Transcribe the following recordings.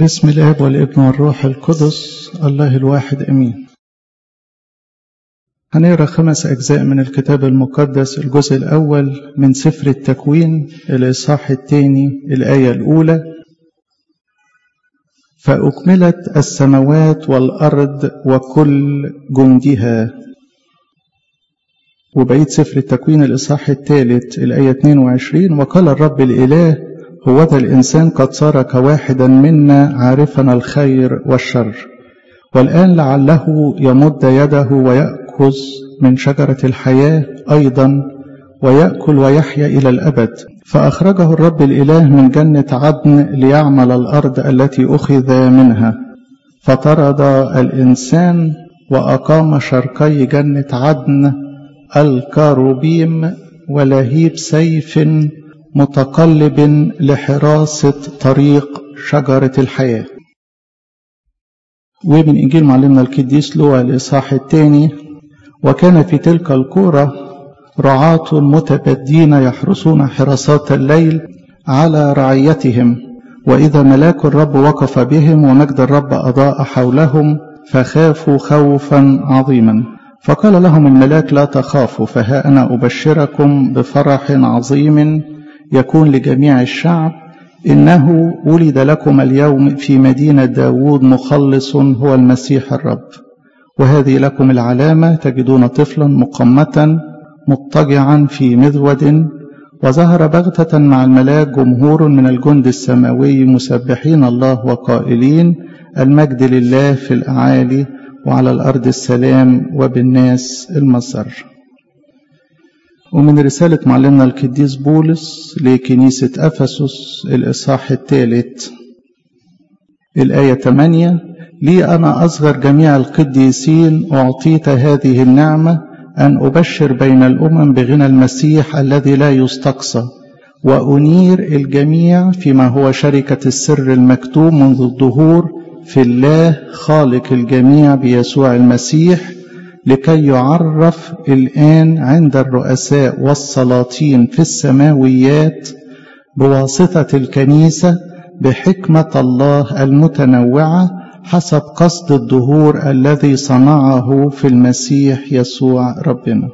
بسم الاب والابن والروح القدس الله الواحد امين هنقرا خمس اجزاء من الكتاب المقدس الجزء الاول من سفر التكوين الاصحاح الثاني الايه الاولى فاكملت السماوات والارض وكل جندها وبقيت سفر التكوين الاصحاح الثالث الايه 22 وقال الرب الاله هو ذا الإنسان قد صار كواحدا منا عارفا الخير والشر والآن لعله يمد يده ويأخذ من شجرة الحياة أيضا ويأكل ويحيا إلى الأبد فأخرجه الرب الإله من جنة عدن ليعمل الأرض التي أخذ منها فطرد الإنسان وأقام شرقي جنة عدن الكاروبيم ولهيب سيف متقلب لحراسة طريق شجرة الحياة ومن إنجيل معلمنا القديس لوقا الإصحاح الثاني وكان في تلك القرى رعاة متبدين يحرسون حراسات الليل على رعيتهم وإذا ملاك الرب وقف بهم ومجد الرب أضاء حولهم فخافوا خوفا عظيما فقال لهم الملاك لا تخافوا فها أنا أبشركم بفرح عظيم يكون لجميع الشعب إنه ولد لكم اليوم في مدينة داود مخلص هو المسيح الرب وهذه لكم العلامة تجدون طفلا مقمة مضطجعا في مذود وظهر بغتة مع الملاك جمهور من الجند السماوي مسبحين الله وقائلين المجد لله في الأعالي وعلى الأرض السلام وبالناس المسر ومن رسالة معلمنا القديس بولس لكنيسة أفسس الإصحاح الثالث الآية 8 لي أنا أصغر جميع القديسين أعطيت هذه النعمة أن أبشر بين الأمم بغنى المسيح الذي لا يستقصى وأنير الجميع فيما هو شركة السر المكتوم منذ الظهور في الله خالق الجميع بيسوع المسيح لكي يعرف الآن عند الرؤساء والسلاطين في السماويات بواسطة الكنيسة بحكمة الله المتنوعة حسب قصد الدهور الذي صنعه في المسيح يسوع ربنا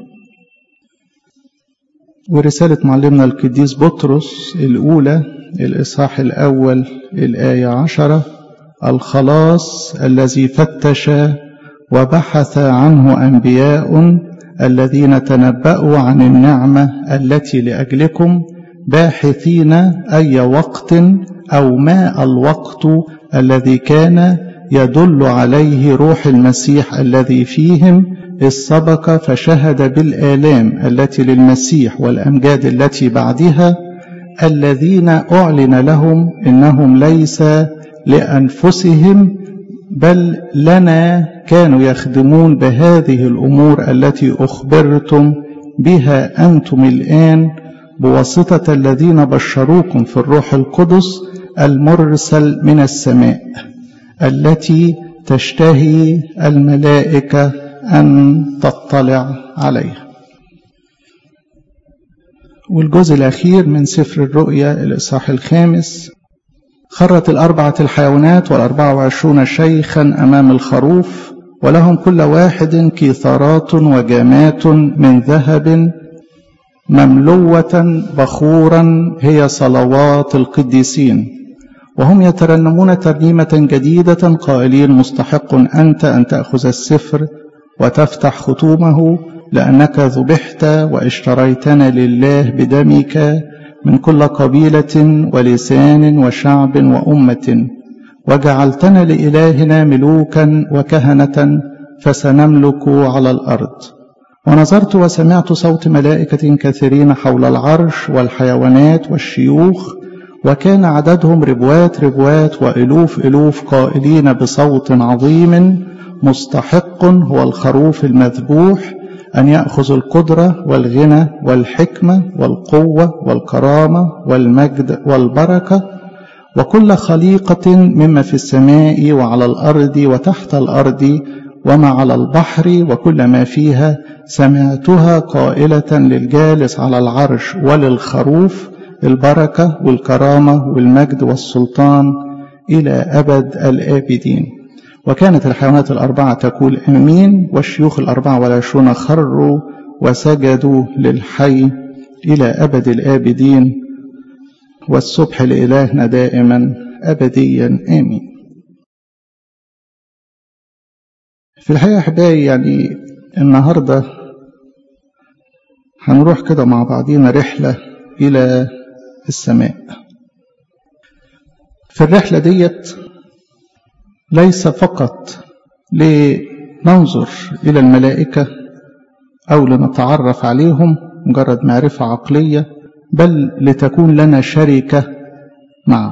ورسالة معلمنا القديس بطرس الأولى الإصحاح الأول الآية عشرة الخلاص الذي فتش وبحث عنه أنبياء الذين تنبأوا عن النعمة التي لأجلكم باحثين أي وقت أو ما الوقت الذي كان يدل عليه روح المسيح الذي فيهم إذ سبق فشهد بالآلام التي للمسيح والأمجاد التي بعدها الذين أعلن لهم إنهم ليس لأنفسهم بل لنا كانوا يخدمون بهذه الأمور التي أخبرتم بها أنتم الآن بواسطة الذين بشروكم في الروح القدس المرسل من السماء التي تشتهي الملائكة أن تطلع عليها والجزء الأخير من سفر الرؤيا الإصحاح الخامس خرت الأربعة الحيوانات والأربعة وعشرون شيخا أمام الخروف ولهم كل واحد كيثارات وجامات من ذهب مملوة بخورا هي صلوات القديسين وهم يترنمون ترنيمة جديدة قائلين مستحق أنت أن تأخذ السفر وتفتح ختومه لأنك ذبحت واشتريتنا لله بدمك من كل قبيلة ولسان وشعب وأمة وجعلتنا لإلهنا ملوكا وكهنة فسنملك على الأرض ونظرت وسمعت صوت ملائكة كثيرين حول العرش والحيوانات والشيوخ وكان عددهم ربوات ربوات وألوف ألوف قائلين بصوت عظيم مستحق هو الخروف المذبوح أن يأخذ القدرة والغنى والحكمة والقوة والكرامة والمجد والبركة وكل خليقة مما في السماء وعلى الأرض وتحت الأرض وما على البحر وكل ما فيها سمعتها قائلة للجالس على العرش وللخروف البركة والكرامة والمجد والسلطان إلى أبد الآبدين وكانت الحيوانات الأربعة تقول أمين والشيوخ الأربعة والعشرون خروا وسجدوا للحي إلى أبد الآبدين والسبح لإلهنا دائما أبديا آمين في الحقيقة أحبائي يعني النهاردة هنروح كده مع بعضينا رحلة إلى السماء في الرحلة ديت ليس فقط لننظر إلى الملائكة أو لنتعرف عليهم مجرد معرفة عقلية بل لتكون لنا شركة معه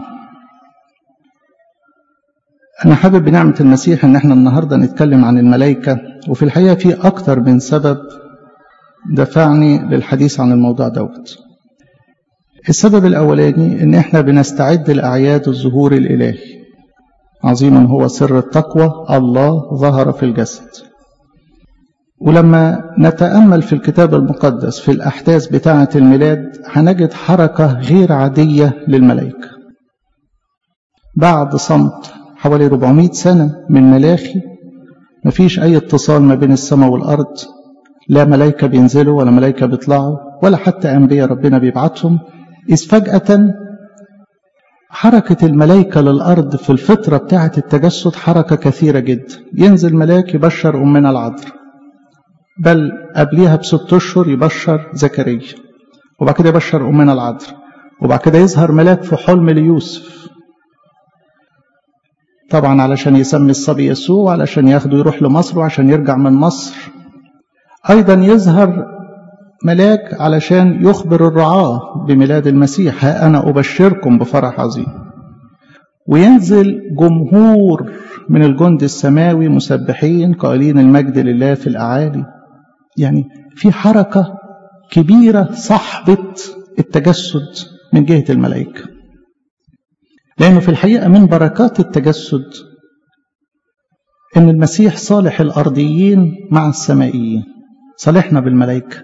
أنا حابب بنعمة المسيح إن احنا النهاردة نتكلم عن الملائكة وفي الحقيقة في أكتر من سبب دفعني للحديث عن الموضوع دوت السبب الأولاني إن احنا بنستعد لأعياد الظهور الإلهي عظيم هو سر التقوى الله ظهر في الجسد ولما نتأمل في الكتاب المقدس في الأحداث بتاعة الميلاد هنجد حركة غير عادية للملائكة بعد صمت حوالي 400 سنة من ملاخي مفيش أي اتصال ما بين السماء والأرض لا ملائكة بينزلوا ولا ملائكة بيطلعوا ولا حتى أنبياء ربنا بيبعتهم إذ فجأة حركة الملائكة للأرض في الفترة بتاعة التجسد حركة كثيرة جدا ينزل ملاك يبشر أمنا العذراء بل قبليها بست أشهر يبشر زكريا وبعد كده يبشر أمنا العذراء وبعد كده يظهر ملاك في حلم ليوسف طبعا علشان يسمي الصبي يسوع وعلشان ياخده يروح لمصر وعشان يرجع من مصر أيضا يظهر ملاك علشان يخبر الرعاة بميلاد المسيح ها أنا أبشركم بفرح عظيم وينزل جمهور من الجند السماوي مسبحين قائلين المجد لله في الأعالي يعني في حركة كبيرة صاحبة التجسد من جهة الملائكة لأنه في الحقيقة من بركات التجسد إن المسيح صالح الأرضيين مع السمائيين صالحنا بالملائكة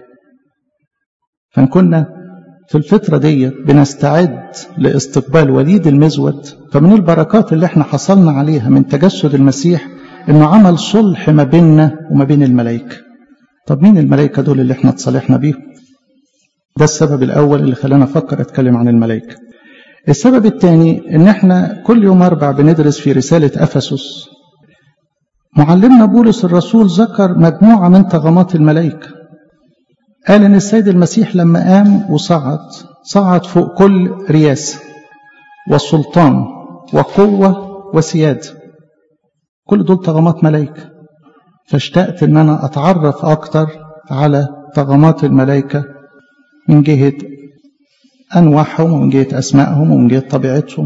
فكنا في الفترة دي بنستعد لاستقبال وليد المزود فمن البركات اللي احنا حصلنا عليها من تجسد المسيح انه عمل صلح ما بيننا وما بين الملائكة طب مين الملائكة دول اللي احنا اتصالحنا بيهم ده السبب الاول اللي خلانا افكر اتكلم عن الملائكة السبب الثاني ان احنا كل يوم اربع بندرس في رسالة افسس معلمنا بولس الرسول ذكر مجموعة من طغمات الملائكة قال ان السيد المسيح لما قام وصعد صعد فوق كل رياسة وسلطان وقوة وسيادة كل دول طغمات ملائكة فاشتقت ان انا اتعرف اكتر على طغمات الملائكة من جهة انواعهم ومن جهة اسمائهم ومن جهة طبيعتهم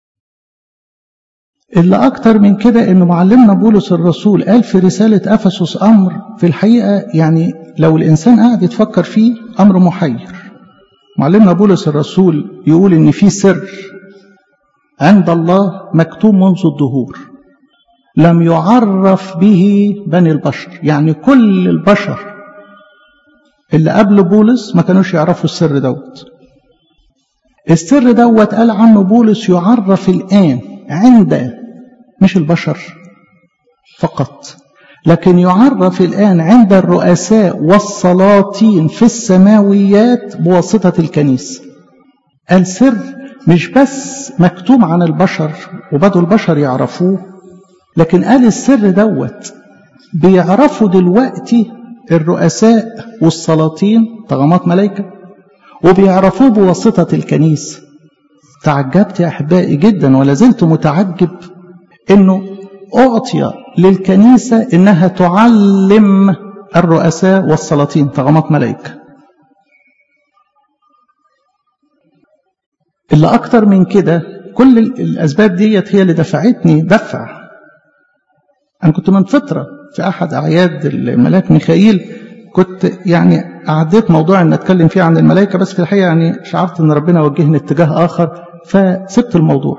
اللي أكتر من كده إن معلمنا بولس الرسول قال في رسالة أفسس أمر في الحقيقة يعني لو الإنسان قاعد يتفكر فيه أمر محير معلمنا بولس الرسول يقول إن في سر عند الله مكتوب منذ الدهور لم يعرف به بني البشر يعني كل البشر اللي قبل بولس ما كانوش يعرفوا السر دوت السر دوت قال عنه بولس يعرف الآن عند مش البشر فقط لكن يعرف الآن عند الرؤساء والسلاطين في السماويات بواسطة الكنيسة السر مش بس مكتوم عن البشر وبدوا البشر يعرفوه لكن قال السر دوت بيعرفوا دلوقتي الرؤساء والسلاطين طغمات ملائكة وبيعرفوه بواسطة الكنيسة تعجبت يا أحبائي جدا ولا زلت متعجب أنه أعطي للكنيسة أنها تعلم الرؤساء والسلاطين طغمات ملائكة اللي أكتر من كده كل الأسباب ديت هي اللي دفعتني دفع أنا كنت من فترة في أحد أعياد الملاك ميخائيل كنت يعني أعديت موضوع أن أتكلم فيه عن الملائكة بس في الحقيقة يعني شعرت أن ربنا وجهني اتجاه آخر فسبت الموضوع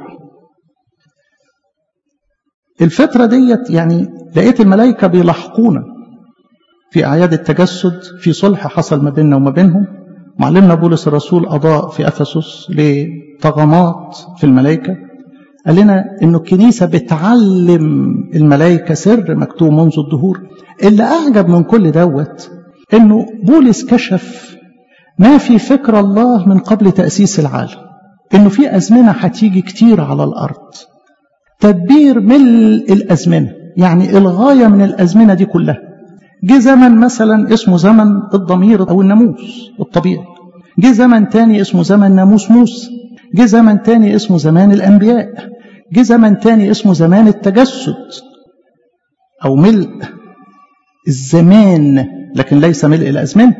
الفترة ديت يعني لقيت الملائكة بيلاحقونا في أعياد التجسد في صلح حصل ما بيننا وما بينهم معلمنا بولس الرسول أضاء في أفسس لطغمات في الملائكة قال لنا انه الكنيسة بتعلم الملائكة سر مكتوب منذ الدهور اللي اعجب من كل دوت انه بولس كشف ما في فكر الله من قبل تأسيس العالم انه في ازمنة هتيجي كتير على الارض تدبير ملء الازمنة يعني الغاية من الازمنة دي كلها جه زمن مثلا اسمه زمن الضمير او الناموس الطبيعي جه زمن تاني اسمه زمن ناموس موسى جه زمن تاني اسمه زمان الأنبياء جه زمن تاني اسمه زمان التجسد أو ملء الزمان لكن ليس ملء الأزمنة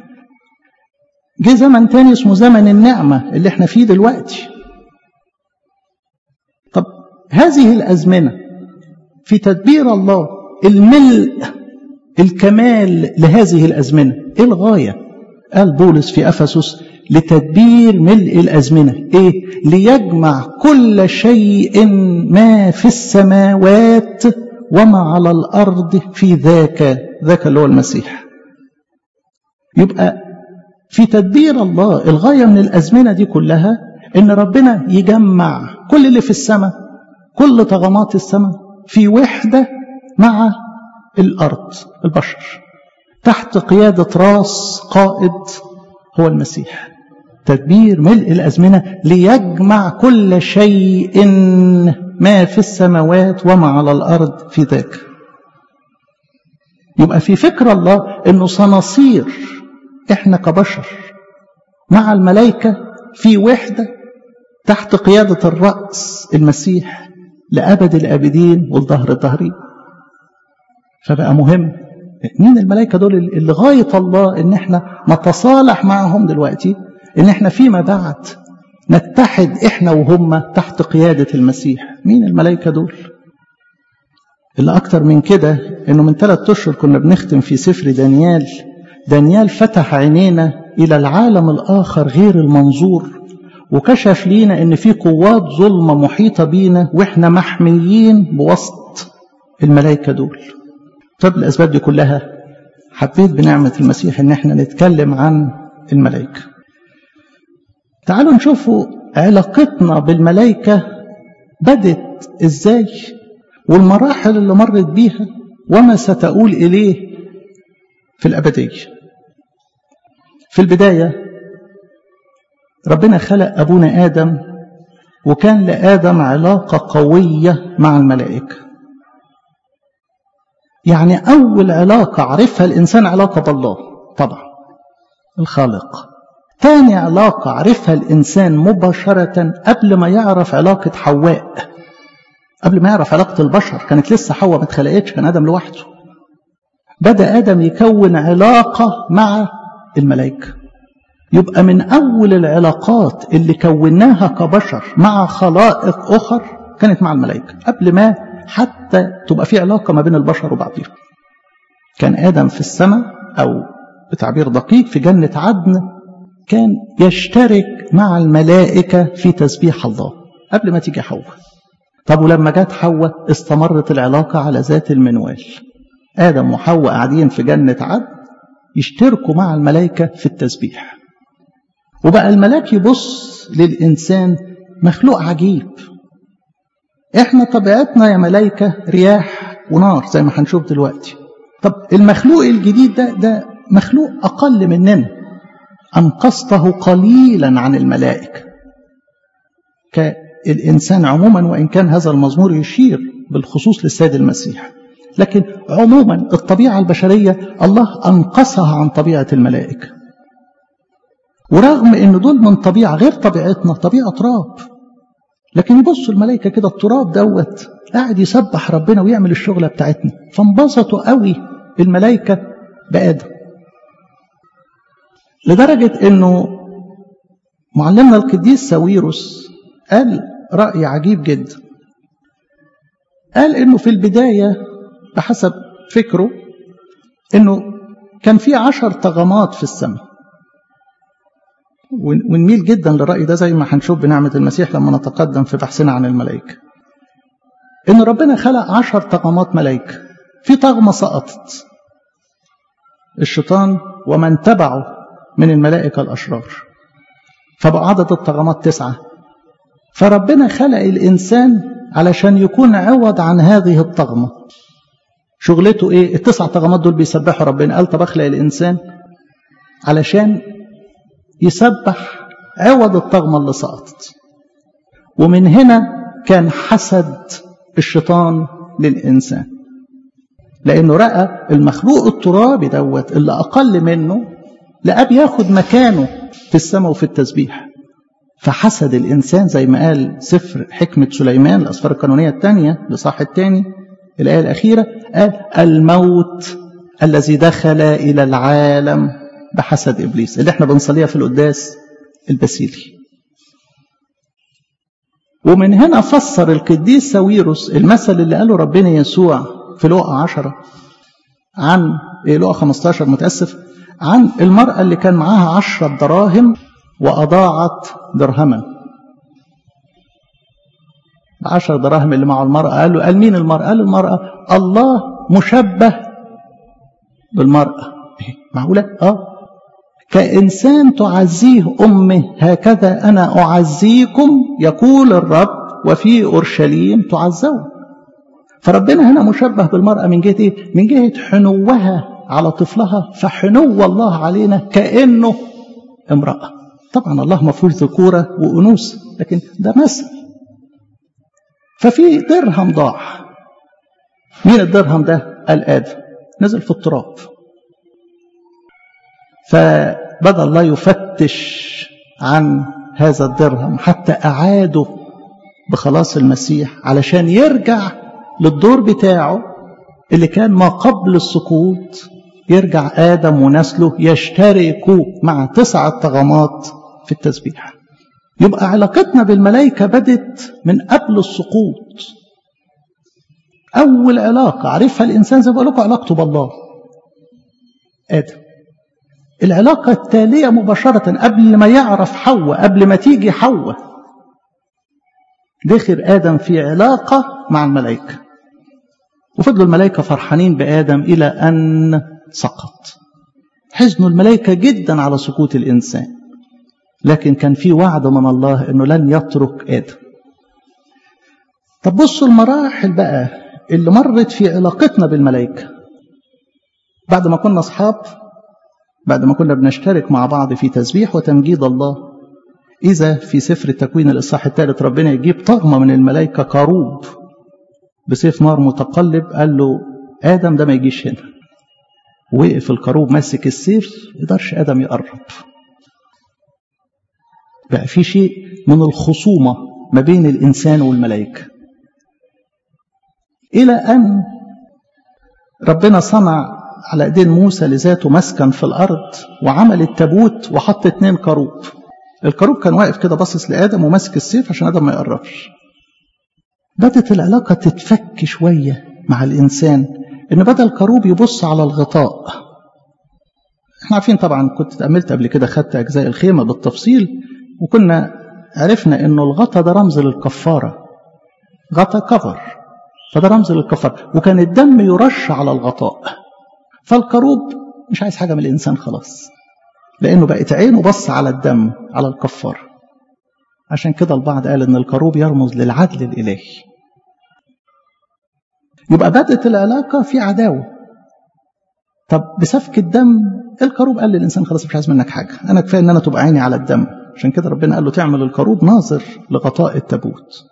جه زمن تاني اسمه زمن النعمة اللي احنا فيه دلوقتي طب هذه الأزمنة في تدبير الله الملء الكمال لهذه الأزمنة إيه الغاية قال بولس في أفسس لتدبير ملء الأزمنة إيه؟ ليجمع كل شيء ما في السماوات وما على الأرض في ذاك ذاك اللي هو المسيح يبقى في تدبير الله الغاية من الأزمنة دي كلها إن ربنا يجمع كل اللي في السماء كل طغمات السماء في وحدة مع الأرض البشر تحت قيادة راس قائد هو المسيح تدبير ملء الأزمنة ليجمع كل شيء ما في السماوات وما على الأرض في ذاك يبقى في فكر الله أنه سنصير إحنا كبشر مع الملائكة في وحدة تحت قيادة الرأس المسيح لأبد الآبدين والظهر الظهري فبقى مهم مين الملائكة دول اللي غاية الله ان احنا نتصالح معهم دلوقتي ان احنا فيما بعد نتحد احنا وهم تحت قيادة المسيح مين الملائكة دول اللي اكتر من كده انه من ثلاثة اشهر كنا بنختم في سفر دانيال دانيال فتح عينينا الى العالم الاخر غير المنظور وكشف لينا ان في قوات ظلمة محيطة بينا واحنا محميين بوسط الملائكة دول طب الأسباب دي كلها حبيت بنعمة المسيح إن احنا نتكلم عن الملائكة تعالوا نشوفوا علاقتنا بالملائكة بدت إزاي والمراحل اللي مرت بيها وما ستقول إليه في الأبدية في البداية ربنا خلق أبونا آدم وكان لآدم علاقة قوية مع الملائكة يعني أول علاقة عرفها الإنسان علاقة بالله طبعا الخالق تاني علاقة عرفها الإنسان مباشرة قبل ما يعرف علاقة حواء قبل ما يعرف علاقة البشر كانت لسه حواء ما اتخلقتش كان آدم لوحده بدأ آدم يكون علاقة مع الملائكة يبقى من أول العلاقات اللي كوناها كبشر مع خلائق أخر كانت مع الملائكة قبل ما حتى تبقى في علاقة ما بين البشر وبعضهم كان آدم في السماء أو بتعبير دقيق في جنة عدن كان يشترك مع الملائكة في تسبيح الله قبل ما تيجي حواء طب ولما جت حواء استمرت العلاقة على ذات المنوال آدم وحواء قاعدين في جنة عدن يشتركوا مع الملائكة في التسبيح وبقى الملاك يبص للإنسان مخلوق عجيب احنا طبيعتنا يا ملائكة رياح ونار زي ما هنشوف دلوقتي طب المخلوق الجديد ده ده مخلوق أقل مننا أنقصته قليلا عن الملائكة كالإنسان عموما وإن كان هذا المزمور يشير بالخصوص للسيد المسيح لكن عموما الطبيعة البشرية الله أنقصها عن طبيعة الملائكة ورغم ان دول من طبيعة غير طبيعتنا طبيعة تراب لكن يبصوا الملائكة كده التراب دوت قاعد يسبح ربنا ويعمل الشغلة بتاعتنا فانبسطوا قوي الملائكة بآدم لدرجة انه معلمنا القديس ساويروس قال رأي عجيب جدا قال انه في البداية بحسب فكره انه كان في عشر طغمات في السماء ونميل جدا للرأي ده زي ما هنشوف بنعمة المسيح لما نتقدم في بحثنا عن الملائكة إن ربنا خلق عشر طغمات ملائكة في طغمة سقطت الشيطان ومن تبعه من الملائكة الأشرار فبقى عدد الطغمات تسعة فربنا خلق الإنسان علشان يكون عوض عن هذه الطغمة شغلته إيه التسع طغمات دول بيسبحوا ربنا قال طب أخلق الإنسان علشان يسبح عوض الطغمة اللي سقطت ومن هنا كان حسد الشيطان للإنسان لأنه رأى المخلوق الترابي دوت اللي أقل منه لقى بياخد مكانه في السماء وفي التسبيح فحسد الإنسان زي ما قال سفر حكمة سليمان الأسفار القانونية الثانية لصاح الثاني الآية الأخيرة قال الموت الذي دخل إلى العالم بحسد إبليس اللي احنا بنصليها في القداس البسيلي ومن هنا فسر القديس ساويروس المثل اللي قاله ربنا يسوع في لقا عشرة عن إيه لقا 15 متأسف عن المرأة اللي كان معاها عشرة دراهم وأضاعت درهما عشر دراهم اللي مع المرأة قال له قال مين المرأة قال المرأة الله مشبه بالمرأة معقولة اه كإنسان تعزيه أمه هكذا أنا أعزيكم يقول الرب وفي أورشليم تعزون فربنا هنا مشبه بالمرأة من جهة إيه؟ من جهة حنوها على طفلها فحنو الله علينا كأنه امرأة طبعا الله ما فيهوش ذكورة وأنوثة لكن ده مثل ففي درهم ضاع مين الدرهم ده؟ قال آدم نزل في التراب فبدأ الله يفتش عن هذا الدرهم حتى أعاده بخلاص المسيح علشان يرجع للدور بتاعه اللي كان ما قبل السقوط يرجع آدم ونسله يشتركوا مع تسعة طغمات في التسبيح يبقى علاقتنا بالملائكة بدت من قبل السقوط أول علاقة عرفها الإنسان زي ما بقول لكم علاقته بالله آدم العلاقة التالية مباشرة قبل ما يعرف حواء قبل ما تيجي حواء دخل آدم في علاقة مع الملائكة وفضلوا الملائكة فرحانين بآدم إلى أن سقط حزنوا الملائكة جدا على سقوط الإنسان لكن كان في وعد من الله أنه لن يترك آدم طب بصوا المراحل بقى اللي مرت في علاقتنا بالملائكة بعد ما كنا أصحاب بعد ما كنا بنشترك مع بعض في تسبيح وتمجيد الله إذا في سفر التكوين الإصحاح الثالث ربنا يجيب طغمة من الملائكة كروب بسيف نار متقلب قال له آدم ده ما يجيش هنا وقف الكروب ماسك السيف يقدرش آدم يقرب بقى في شيء من الخصومة ما بين الإنسان والملائكة إلى أن ربنا صنع على ايدين موسى لذاته مسكن في الارض وعمل التابوت وحط اتنين كروب الكروب كان واقف كده باصص لادم وماسك السيف عشان ادم ما يقربش بدت العلاقه تتفك شويه مع الانسان ان بدا الكروب يبص على الغطاء احنا عارفين طبعا كنت اتاملت قبل كده خدت اجزاء الخيمه بالتفصيل وكنا عرفنا انه الغطاء ده رمز للكفاره غطاء كفر فده رمز للكفر وكان الدم يرش على الغطاء فالكروب مش عايز حاجة من الإنسان خلاص لأنه بقت عينه بص على الدم على الكفار عشان كده البعض قال إن الكروب يرمز للعدل الإلهي يبقى بدت العلاقة في عداوة طب بسفك الدم الكروب قال للإنسان خلاص مش عايز منك حاجة أنا كفاية إن أنا تبقى عيني على الدم عشان كده ربنا قال له تعمل الكروب ناظر لغطاء التابوت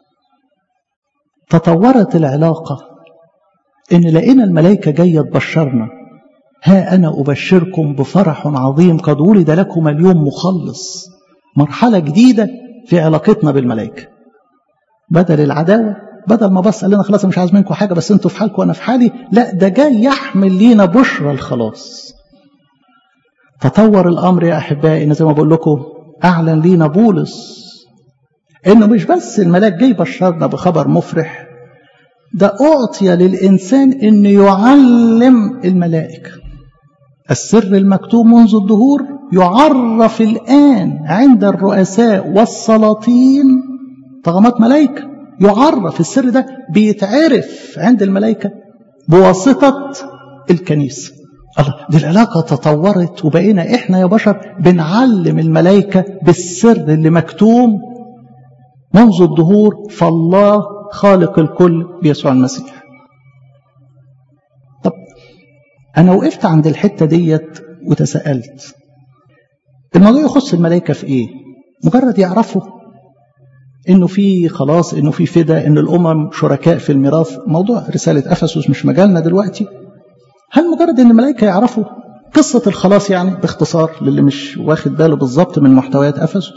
تطورت العلاقة إن لقينا الملائكة جاية تبشرنا ها أنا أبشركم بفرح عظيم قد ولد لكم اليوم مخلص مرحلة جديدة في علاقتنا بالملائكة بدل العداوة بدل ما بص قال لنا خلاص مش عايز منكم حاجة بس انتوا في حالكم وأنا في حالي لا ده جاي يحمل لينا بشرى الخلاص تطور الأمر يا أحبائي زي ما بقول لكم أعلن لينا بولس إنه مش بس الملاك جاي بشرنا بخبر مفرح ده أعطي للإنسان إنه يعلم الملائكة السر المكتوب منذ الدهور يعرف الآن عند الرؤساء والسلاطين طغمات ملائكة يعرف السر ده بيتعرف عند الملائكة بواسطة الكنيسة الله دي العلاقة تطورت وبقينا احنا يا بشر بنعلم الملائكة بالسر اللي مكتوم منذ الدهور فالله خالق الكل بيسوع المسيح طب أنا وقفت عند الحتة ديت وتساءلت الموضوع يخص الملائكة في إيه؟ مجرد يعرفوا إنه في خلاص إنه في فدا إن الأمم شركاء في الميراث موضوع رسالة أفسس مش مجالنا دلوقتي هل مجرد إن الملائكة يعرفوا قصة الخلاص يعني باختصار للي مش واخد باله بالظبط من محتويات أفسس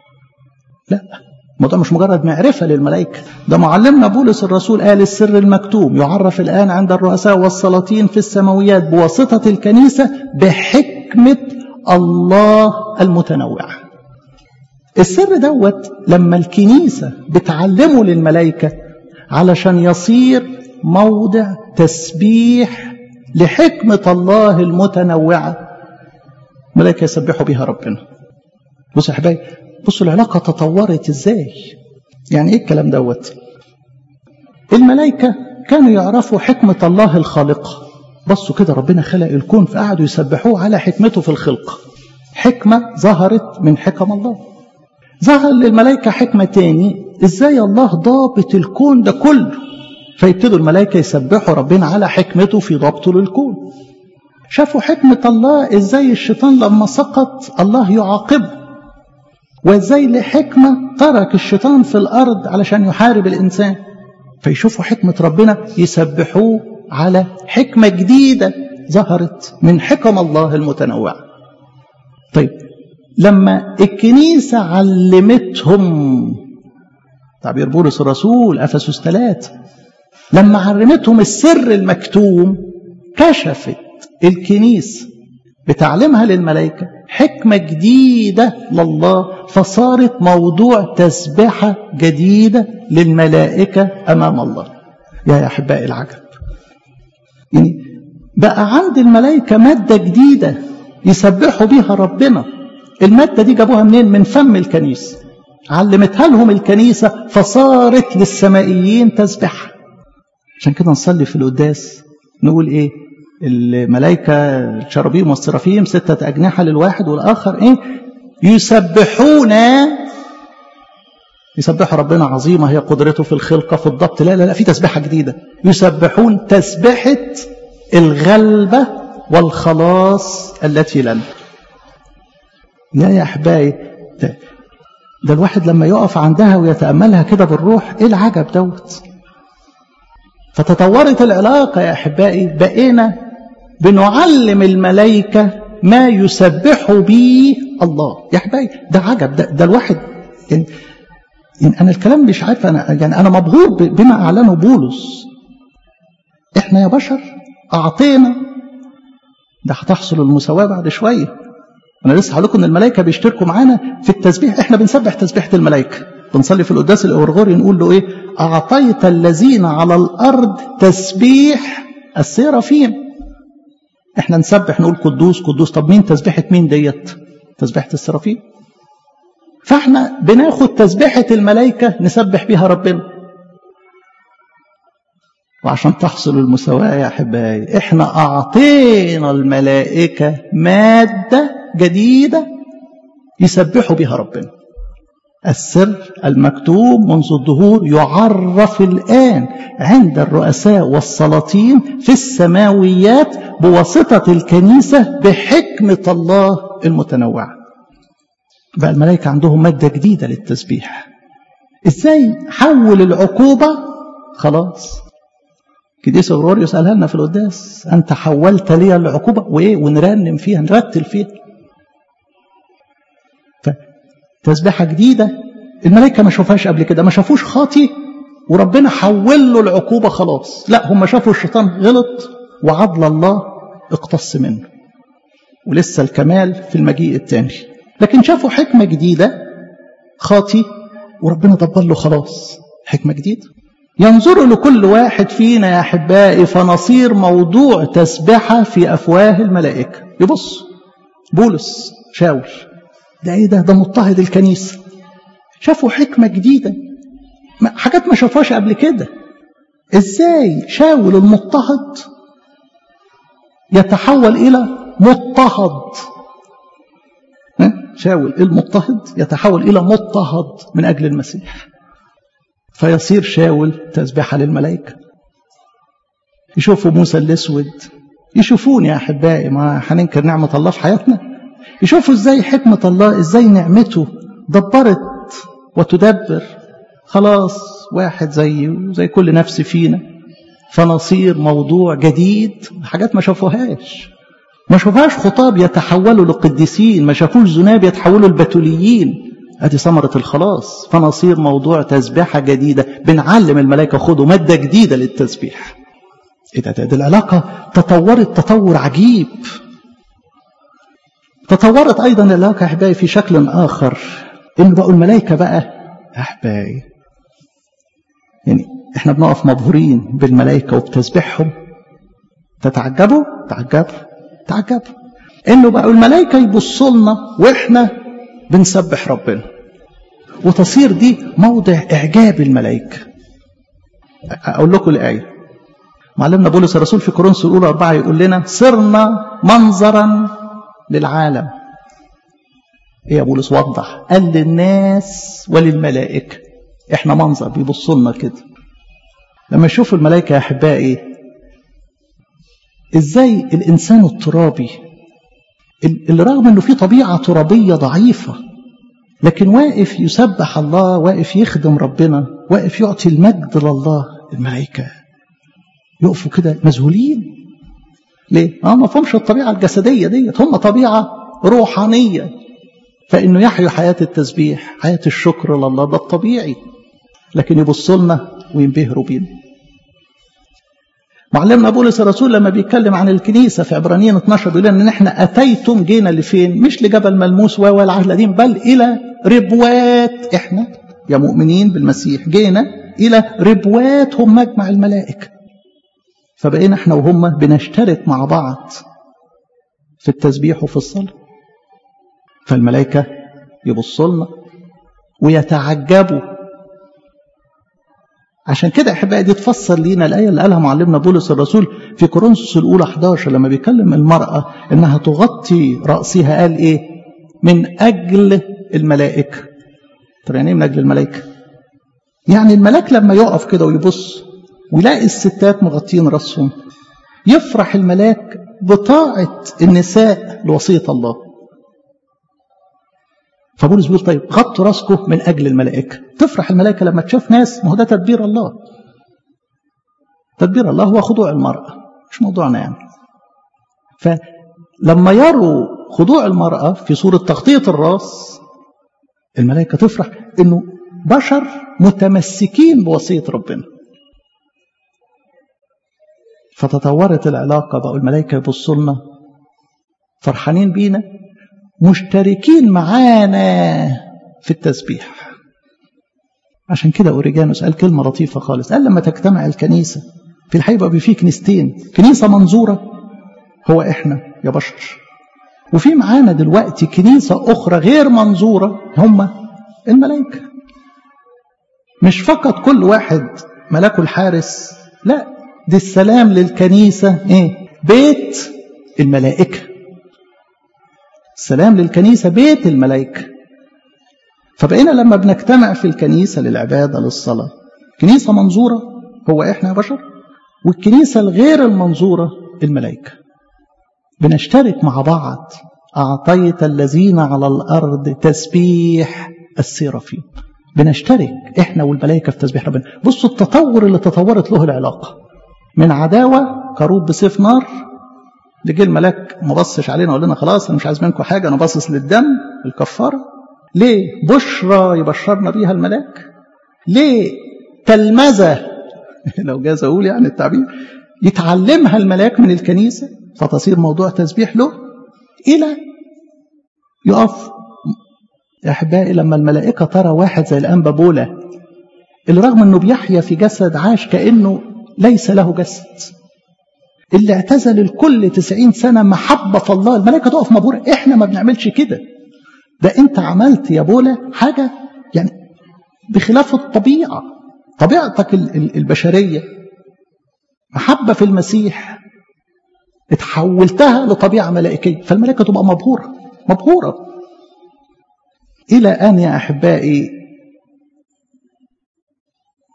لا الموضوع مش مجرد معرفة للملائكة ده معلمنا بولس الرسول قال السر المكتوم يعرف الآن عند الرؤساء والسلاطين في السماويات بواسطة الكنيسة بحكمة الله المتنوعة السر دوت لما الكنيسة بتعلمه للملائكة علشان يصير موضع تسبيح لحكمة الله المتنوعة ملائكة يسبحوا بها ربنا بصوا يا حبايبي بصوا العلاقة تطورت ازاي يعني ايه الكلام دوت الملائكة كانوا يعرفوا حكمة الله الخالقة بصوا كده ربنا خلق الكون فقعدوا يسبحوه على حكمته في الخلق حكمة ظهرت من حكم الله ظهر للملائكة حكمة تاني ازاي الله ضابط الكون ده كله فيبتدوا الملائكة يسبحوا ربنا على حكمته في ضبطه للكون شافوا حكمة الله ازاي الشيطان لما سقط الله يعاقبه وازاي لحكمة ترك الشيطان في الأرض علشان يحارب الإنسان فيشوفوا حكمة ربنا يسبحوه على حكمة جديدة ظهرت من حكم الله المتنوعة طيب لما الكنيسة علمتهم تعبير بولس الرسول أفسس ثلاثة لما علمتهم السر المكتوم كشفت الكنيسة بتعليمها للملائكة حكمة جديدة لله فصارت موضوع تسبحة جديدة للملائكة أمام الله يا أحبائي العجب يعني بقى عند الملائكة مادة جديدة يسبحوا بيها ربنا المادة دي جابوها منين من فم الكنيسة علمتها لهم الكنيسة فصارت للسمائيين تسبحة عشان كده نصلي في القداس نقول ايه الملائكة الشرابيم والسرافيم ستة أجنحة للواحد والآخر إيه يسبحون يسبحوا ربنا عظيمة هي قدرته في الخلقة في الضبط لا لا لا في تسبيحة جديدة يسبحون تسبحة الغلبة والخلاص التي لنا يا يا أحبائي ده, ده الواحد لما يقف عندها ويتأملها كده بالروح إيه العجب دوت فتطورت العلاقة يا أحبائي بقينا بنعلم الملائكة ما يسبح به الله يا أحبائي ده عجب ده, ده الواحد يعني, يعني أنا الكلام مش عارف أنا يعني أنا مبهور بما أعلنه بولس إحنا يا بشر أعطينا ده هتحصل المساواة بعد شوية أنا لسه هقول لكم إن الملائكة بيشتركوا معانا في التسبيح إحنا بنسبح تسبيحة الملائكة بنصلي في القداس الأورغوري نقول له إيه أعطيت الذين على الأرض تسبيح السيرافيم إحنا نسبح نقول قدوس قدوس طب مين تسبيحة مين ديت تسبيحة السرافيم فإحنا بناخد تسبيحة الملائكة نسبح بيها ربنا وعشان تحصل المساواة يا أحبائي إحنا أعطينا الملائكة مادة جديدة يسبحوا بها ربنا السر المكتوب منذ الظهور يعرف الآن عند الرؤساء والسلاطين في السماويات بواسطة الكنيسة بحكمة الله المتنوعة بقى الملائكة عندهم مادة جديدة للتسبيح ازاي حول العقوبة خلاص كديس اوروريوس قالها لنا في القداس انت حولت لي العقوبة وايه ونرنم فيها نرتل فيها تسبيحة جديدة الملائكة ما شافوهاش قبل كده ما شافوش خاطي وربنا حول له العقوبة خلاص لا هم شافوا الشيطان غلط وعدل الله اقتص منه ولسه الكمال في المجيء الثاني لكن شافوا حكمة جديدة خاطي وربنا دبر له خلاص حكمة جديدة ينظر لكل واحد فينا يا أحبائي فنصير موضوع تسبحة في أفواه الملائكة يبص بولس شاول ده ايه ده ده مضطهد الكنيسة شافوا حكمة جديدة حاجات ما شافوهاش قبل كده ازاي شاول المضطهد يتحول الى مضطهد شاول المضطهد يتحول الى مضطهد من اجل المسيح فيصير شاول تسبيحة للملائكة يشوفوا موسى الأسود يشوفوني يا أحبائي ما هننكر نعمة الله في حياتنا يشوفوا ازاي حكمة الله ازاي نعمته دبرت وتدبر خلاص واحد زي زي كل نفس فينا فنصير موضوع جديد حاجات ما شافوهاش ما شافوهاش خطاب يتحولوا لقديسين ما شافوش ذناب يتحولوا لبتوليين ادي ثمرة الخلاص فنصير موضوع تسبيحة جديدة بنعلم الملائكة خدوا مادة جديدة للتسبيح ايه ده, ده, ده العلاقة تطورت تطور عجيب تطورت ايضا العلاقة احبائي في شكل اخر ان بقوا الملائكة بقى احبائي يعني احنا بنقف مبهورين بالملائكة وبتسبيحهم تتعجبوا تعجبوا تعجبوا انه بقوا الملائكة يبصوا لنا واحنا بنسبح ربنا وتصير دي موضع اعجاب الملائكة اقول لكم الايه معلمنا بولس الرسول في كورنثوس الاولى أربعة يقول لنا صرنا منظرا للعالم ايه يا بولس وضح قال للناس وللملائكه احنا منظر بيبصوا لنا كده لما يشوفوا الملائكه يا احبائي ازاي الانسان الترابي اللي رغم انه في طبيعه ترابيه ضعيفه لكن واقف يسبح الله واقف يخدم ربنا واقف يعطي المجد لله الملائكه يقفوا كده مذهولين ليه؟ اه ما فهمش الطبيعه الجسديه ديت هم طبيعه روحانيه فانه يحيوا حياه التسبيح حياه الشكر لله ده الطبيعي لكن يبصوا لنا وينبهروا بينا معلمنا بولس الرسول لما بيتكلم عن الكنيسة في عبرانيين 12 بيقول ان احنا اتيتم جينا لفين مش لجبل ملموس و العهد القديم بل الى ربوات احنا يا مؤمنين بالمسيح جينا الى ربوات هم مجمع الملائكة فبقينا احنا وهم بنشترك مع بعض في التسبيح وفي الصلاة فالملائكة يبصوا لنا ويتعجبوا عشان كده احبائي دي تفسر لينا الايه اللي قالها معلمنا بولس الرسول في كورنثوس الاولى 11 لما بيكلم المراه انها تغطي راسها قال ايه؟ من اجل الملائكه. طب يعني ايه من اجل الملائكه؟ يعني الملاك لما يقف كده ويبص ويلاقي الستات مغطين راسهم يفرح الملاك بطاعه النساء لوصيه الله. فبولس بيقول طيب غطوا راسكم من اجل الملائكه تفرح الملائكه لما تشوف ناس ما هو ده تدبير الله تدبير الله هو خضوع المراه مش موضوعنا يعني فلما يروا خضوع المراه في صوره تغطيه الراس الملائكه تفرح انه بشر متمسكين بوصيه ربنا فتطورت العلاقه بقوا الملائكه يبصوا لنا فرحانين بينا مشتركين معانا في التسبيح عشان كده اوريجانوس قال كلمه لطيفه خالص قال لما تجتمع الكنيسه في الحقيقه بيبقى في كنيستين كنيسه منظوره هو احنا يا بشر وفي معانا دلوقتي كنيسه اخرى غير منظوره هم الملائكه مش فقط كل واحد ملكه الحارس لا دي السلام للكنيسه ايه بيت الملائكه السلام للكنيسة بيت الملائكة فبقينا لما بنجتمع في الكنيسة للعبادة للصلاة كنيسة منظورة هو إحنا يا بشر والكنيسة الغير المنظورة الملائكة بنشترك مع بعض أعطيت الذين على الأرض تسبيح السيرافين بنشترك إحنا والملائكة في تسبيح ربنا بصوا التطور اللي تطورت له العلاقة من عداوة كروب بسيف نار لجي الملاك ما بصش علينا وقال لنا خلاص انا مش عايز منكم حاجه انا باصص للدم الكفاره ليه بشرى يبشرنا بيها الملاك ليه تلمذه لو جاز اقول يعني التعبير يتعلمها الملاك من الكنيسه فتصير موضوع تسبيح له الى يقف يا احبائي لما الملائكه ترى واحد زي الانبا بولا اللي رغم انه بيحيا في جسد عاش كانه ليس له جسد اللي اعتزل الكل تسعين سنة محبة في الله الملائكة تقف مبهورة احنا ما بنعملش كده ده انت عملت يا بولا حاجة يعني بخلاف الطبيعة طبيعتك البشرية محبة في المسيح اتحولتها لطبيعة ملائكية فالملائكة تبقى مبهورة مبهورة إلى أن يا أحبائي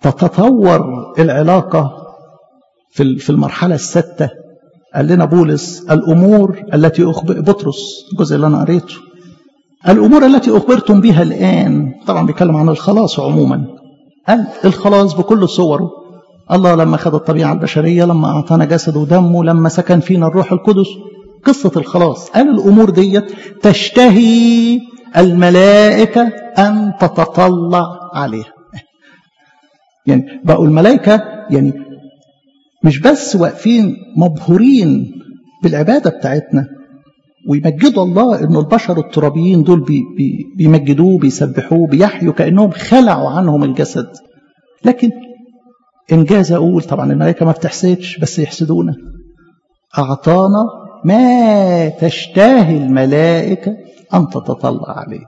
تتطور العلاقة في المرحلة الستة قال لنا بولس الأمور التي أخبر بطرس الجزء اللي أنا قريته الأمور التي أخبرتم بها الآن طبعا بيتكلم عن الخلاص عموما قال الخلاص بكل صوره الله لما خد الطبيعة البشرية لما أعطانا جسد ودمه لما سكن فينا الروح القدس قصة الخلاص قال الأمور ديت تشتهي الملائكة أن تتطلع عليها يعني بقوا الملائكة يعني مش بس واقفين مبهورين بالعبادة بتاعتنا ويمجدوا الله انه البشر الترابيين دول بي بي بيمجدوه بيسبحوه بيحيوا كانهم خلعوا عنهم الجسد لكن انجاز اقول طبعا الملائكه ما بتحسدش بس يحسدونا اعطانا ما تشتهي الملائكه ان تتطلع عليه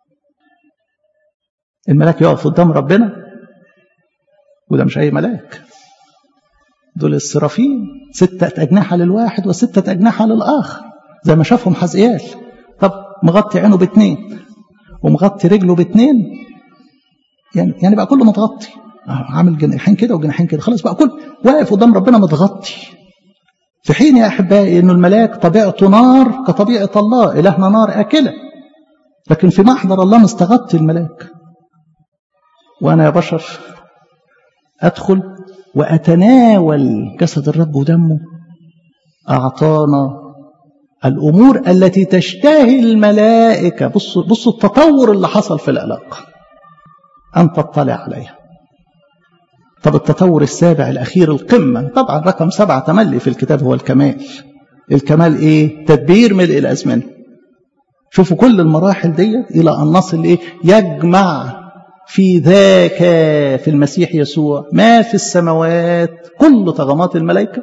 الملاك يقف قدام ربنا وده مش اي ملاك دول السرافين ستة أجنحة للواحد وستة أجنحة للآخر زي ما شافهم حزقيال طب مغطي عينه باتنين ومغطي رجله باتنين يعني يعني بقى كله متغطي عامل جناحين كده وجناحين كده خلاص بقى كل واقف قدام ربنا متغطي في حين يا احبائي انه الملاك طبيعته نار كطبيعه الله الهنا نار اكله لكن في محضر الله مستغطي الملاك وانا يا بشر ادخل واتناول جسد الرب ودمه اعطانا الامور التي تشتهي الملائكه بصوا بصوا التطور اللي حصل في العلاقه ان تطلع عليها طب التطور السابع الأخير القمة طبعا رقم سبعة تملي في الكتاب هو الكمال الكمال إيه تدبير ملء الأزمنة شوفوا كل المراحل ديت إلى أن نصل إيه يجمع في ذاك في المسيح يسوع ما في السماوات كل طغمات الملائكة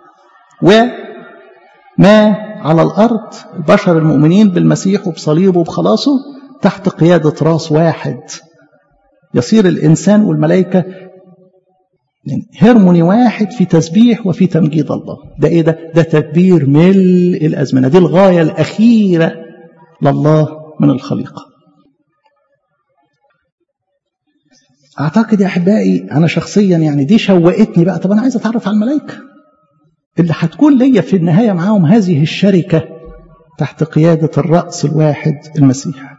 وما على الأرض البشر المؤمنين بالمسيح وبصليبه وبخلاصه تحت قيادة راس واحد يصير الإنسان والملائكة يعني هرموني واحد في تسبيح وفي تمجيد الله ده ايه ده ده تدبير ملء الازمنه دي الغايه الاخيره لله من الخليقه اعتقد يا احبائي انا شخصيا يعني دي شوقتني بقى طب انا عايز اتعرف على الملائكه اللي هتكون ليا في النهايه معاهم هذه الشركه تحت قياده الراس الواحد المسيح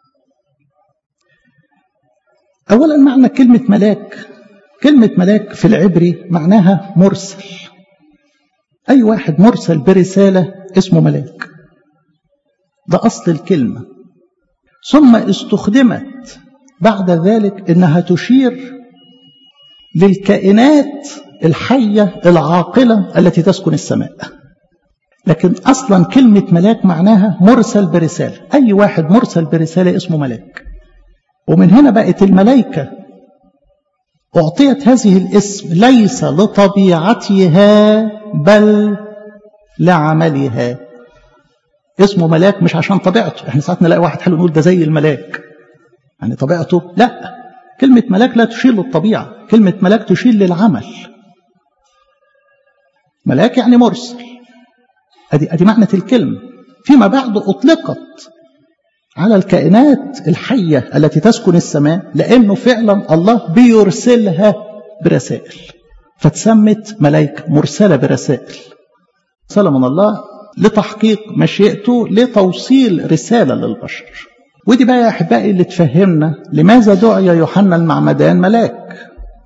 اولا معنى كلمه ملاك كلمة ملاك في العبري معناها مرسل أي واحد مرسل برسالة اسمه ملاك ده أصل الكلمة ثم استخدمت بعد ذلك إنها تشير للكائنات الحية العاقلة التي تسكن السماء لكن أصلا كلمة ملاك معناها مرسل برسالة أي واحد مرسل برسالة اسمه ملاك ومن هنا بقت الملائكة أعطيت هذه الاسم ليس لطبيعتها بل لعملها اسمه ملاك مش عشان طبيعته احنا ساعات نلاقي واحد حلو نقول ده زي الملاك يعني طبيعته لا كلمة ملاك لا تشير للطبيعة كلمة ملاك تشير للعمل ملاك يعني مرسل ادي ادي معنى الكلمة فيما بعد اطلقت على الكائنات الحية التي تسكن السماء لأنه فعلا الله بيرسلها برسائل فتسمت ملائكة مرسلة برسائل رسالة من الله لتحقيق مشيئته لتوصيل رسالة للبشر ودي بقى يا أحبائي اللي تفهمنا لماذا دعي يوحنا المعمدان ملاك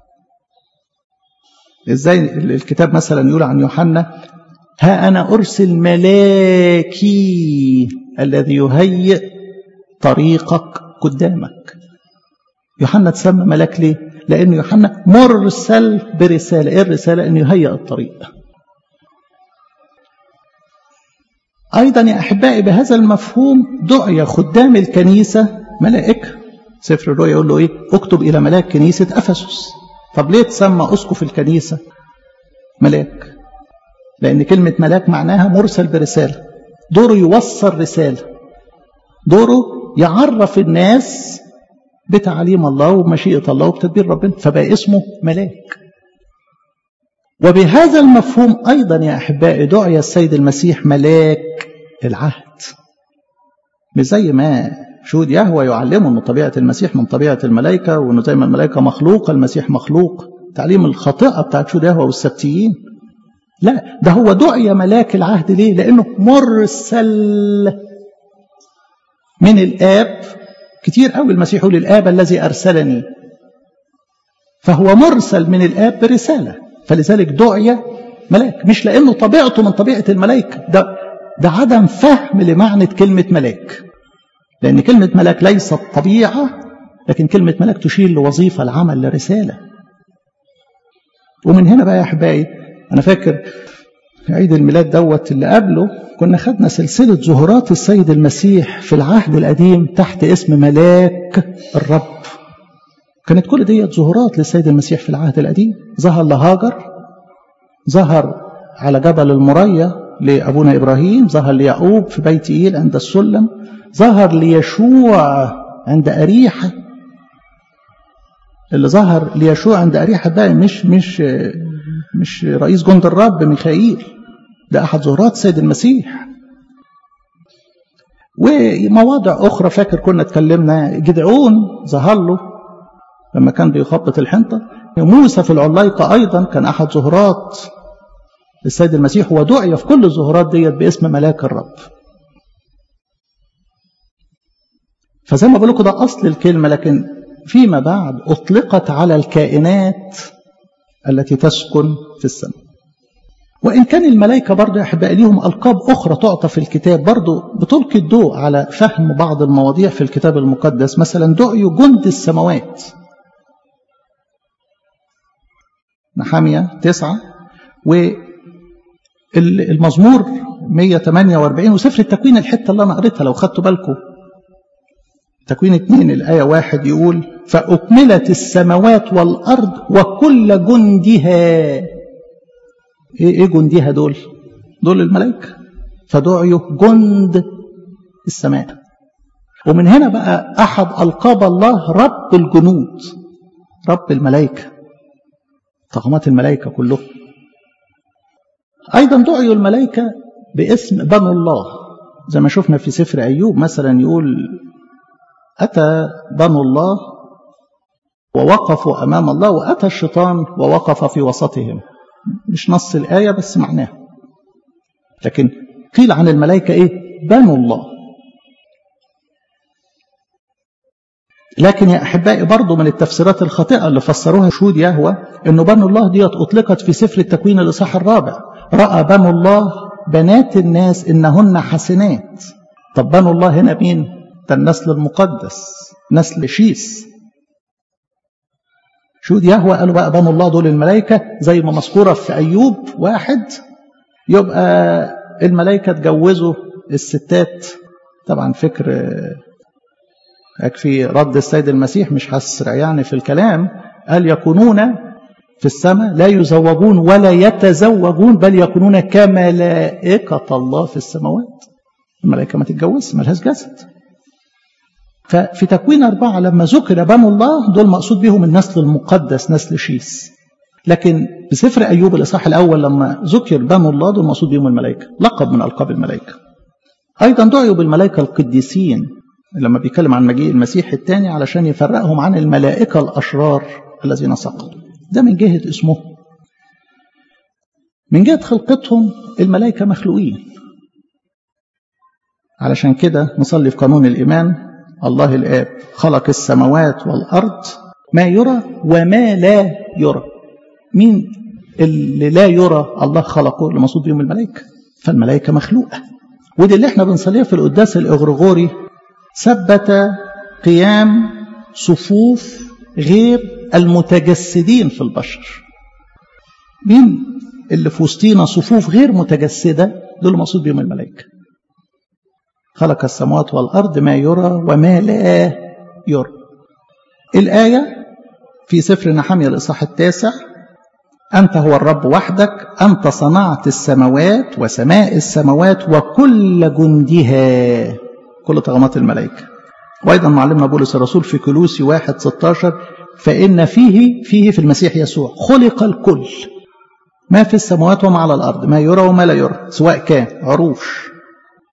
ازاي الكتاب مثلا يقول عن يوحنا ها أنا أرسل ملاكي الذي يهيئ طريقك قدامك يوحنا تسمى ملاك ليه لأن يوحنا مرسل برسالة إيه الرسالة أن يهيئ الطريق أيضا يا أحبائي بهذا المفهوم دعي خدام الكنيسة ملائكة سفر الرؤيا يقول له إيه اكتب إلى ملاك كنيسة أفسس طب ليه تسمى أسقف الكنيسة ملاك لأن كلمة ملاك معناها مرسل برسالة دوره يوصل رسالة دوره يعرف الناس بتعليم الله ومشيئة الله وبتدبير ربنا فبقى اسمه ملاك وبهذا المفهوم أيضا يا أحبائي دعي السيد المسيح ملاك العهد مش زي ما شهود يهوى يعلموا أن طبيعة المسيح من طبيعة الملائكة وأنه زي ما الملائكة مخلوقة المسيح مخلوق تعليم الخاطئة بتاعت شهود يهوى والسبتيين لا ده هو دعي ملاك العهد ليه لأنه مرسل من الآب كتير قوي المسيح يقول الآب الذي أرسلني فهو مرسل من الآب برسالة فلذلك دعي ملاك مش لأنه طبيعته من طبيعة الملائكة ده, ده عدم فهم لمعنى كلمة ملاك لأن كلمة ملاك ليست طبيعة لكن كلمة ملاك تشير لوظيفة العمل لرسالة ومن هنا بقى يا أحبائي أنا فاكر عيد الميلاد دوت اللي قبله كنا خدنا سلسلة ظهورات السيد المسيح في العهد القديم تحت اسم ملاك الرب كانت كل دي ظهورات للسيد المسيح في العهد القديم ظهر لهاجر ظهر على جبل المريا لأبونا إبراهيم ظهر ليعقوب في بيت إيل عند السلم ظهر ليشوع عند أريحة اللي ظهر ليشوع عند أريحة ده مش مش مش رئيس جند الرب ميخائيل ده أحد ظهورات السيد المسيح ومواضع أخرى فاكر كنا اتكلمنا جدعون ظهر له لما كان بيخبط الحنطة موسى في العلايقة أيضا كان أحد ظهورات السيد المسيح ودعي في كل الظهورات ديت باسم ملاك الرب فزي ما بقول لكم ده أصل الكلمة لكن فيما بعد أطلقت على الكائنات التي تسكن في السماء وإن كان الملائكة برضو يا أحبائي ليهم ألقاب أخرى تعطى في الكتاب برضو بتلقي الضوء على فهم بعض المواضيع في الكتاب المقدس مثلا دعي جند السماوات نحامية تسعة والمزمور 148 وسفر التكوين الحتة اللي أنا قريتها لو خدتوا بالكم تكوين اتنين الآية واحد يقول فأكملت السماوات والأرض وكل جندها إيه, إيه جندها دول دول الملائكة فدعيوا جند السماء ومن هنا بقى أحد ألقاب الله رب الجنود رب الملائكة طغمات الملائكة كلهم أيضا دعيوا الملائكة باسم بنو الله زي ما شفنا في سفر أيوب مثلا يقول أتى بنو الله ووقفوا أمام الله وأتى الشيطان ووقف في وسطهم مش نص الآية بس معناها لكن قيل عن الملائكة إيه بنو الله لكن يا أحبائي برضو من التفسيرات الخاطئة اللي فسروها شهود يهوى أنه بنو الله ديت أطلقت في سفر التكوين الإصحاح الرابع رأى بنو الله بنات الناس إنهن حسنات طب بنو الله هنا مين ده النسل المقدس نسل شيس شهود يهوى قالوا بقى بنو الله دول الملائكة زي ما مذكورة في أيوب واحد يبقى الملائكة اتجوزوا الستات طبعا فكر يكفي رد السيد المسيح مش هسرع يعني في الكلام قال يكونون في السماء لا يزوجون ولا يتزوجون بل يكونون كملائكة الله في السماوات الملائكة ما تتجوزش ملهاش جسد ففي تكوين أربعة لما ذكر بنو الله دول مقصود بهم النسل المقدس نسل شيس لكن بسفر أيوب الإصحاح الأول لما ذكر بنو الله دول مقصود بهم الملائكة لقب من ألقاب الملائكة أيضا دعوا بالملائكة القديسين لما بيتكلم عن مجيء المسيح الثاني علشان يفرقهم عن الملائكة الأشرار الذين سقطوا ده من جهة اسمه من جهة خلقتهم الملائكة مخلوقين علشان كده نصلي في قانون الإيمان الله الآب خلق السماوات والأرض ما يرى وما لا يرى مين اللي لا يرى الله خلقه اللي مقصود بهم الملائكة فالملائكة مخلوقة ودي اللي احنا بنصليها في القداس الإغريغوري ثبت قيام صفوف غير المتجسدين في البشر مين اللي في وسطينا صفوف غير متجسدة دول مقصود بهم الملائكة خلق السماوات والأرض ما يرى وما لا يرى الآية في سفر نحمية الإصحاح التاسع أنت هو الرب وحدك أنت صنعت السماوات وسماء السماوات وكل جندها كل طغمات الملائكة وأيضا معلمنا بولس الرسول في كلوسي واحد 16 فإن فيه فيه في المسيح يسوع خلق الكل ما في السماوات وما على الأرض ما يرى وما لا يرى سواء كان عروش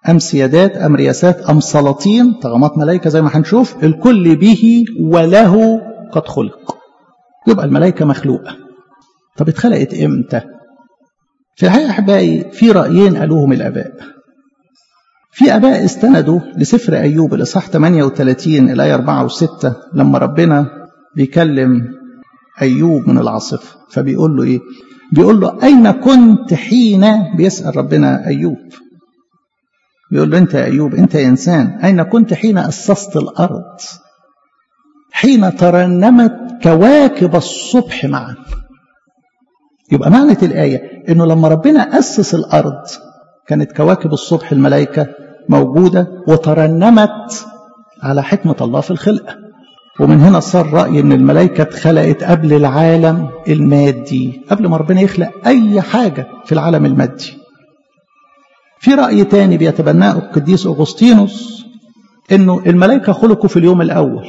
أم سيادات أم رياسات أم سلاطين طغمات ملائكة زي ما هنشوف الكل به وله قد خلق يبقى الملائكة مخلوقة طب اتخلقت امتى في الحقيقة أحبائي في رأيين قالوهم الآباء في آباء استندوا لسفر أيوب الإصحاح 38 الآية 4 و6 لما ربنا بيكلم أيوب من العاصفة فبيقول له إيه بيقول له أين كنت حين بيسأل ربنا أيوب بيقول له أنت يا أيوب أنت يا إنسان أين كنت حين أسست الأرض حين ترنمت كواكب الصبح معا يبقى معنى الآية إنه لما ربنا أسس الأرض كانت كواكب الصبح الملائكة موجودة وترنمت على حكمة الله في الخلقة ومن هنا صار رأي إن الملائكة اتخلقت قبل العالم المادي قبل ما ربنا يخلق أي حاجة في العالم المادي في رأي تاني بيتبناه القديس أغسطينوس إنه الملائكة خلقوا في اليوم الأول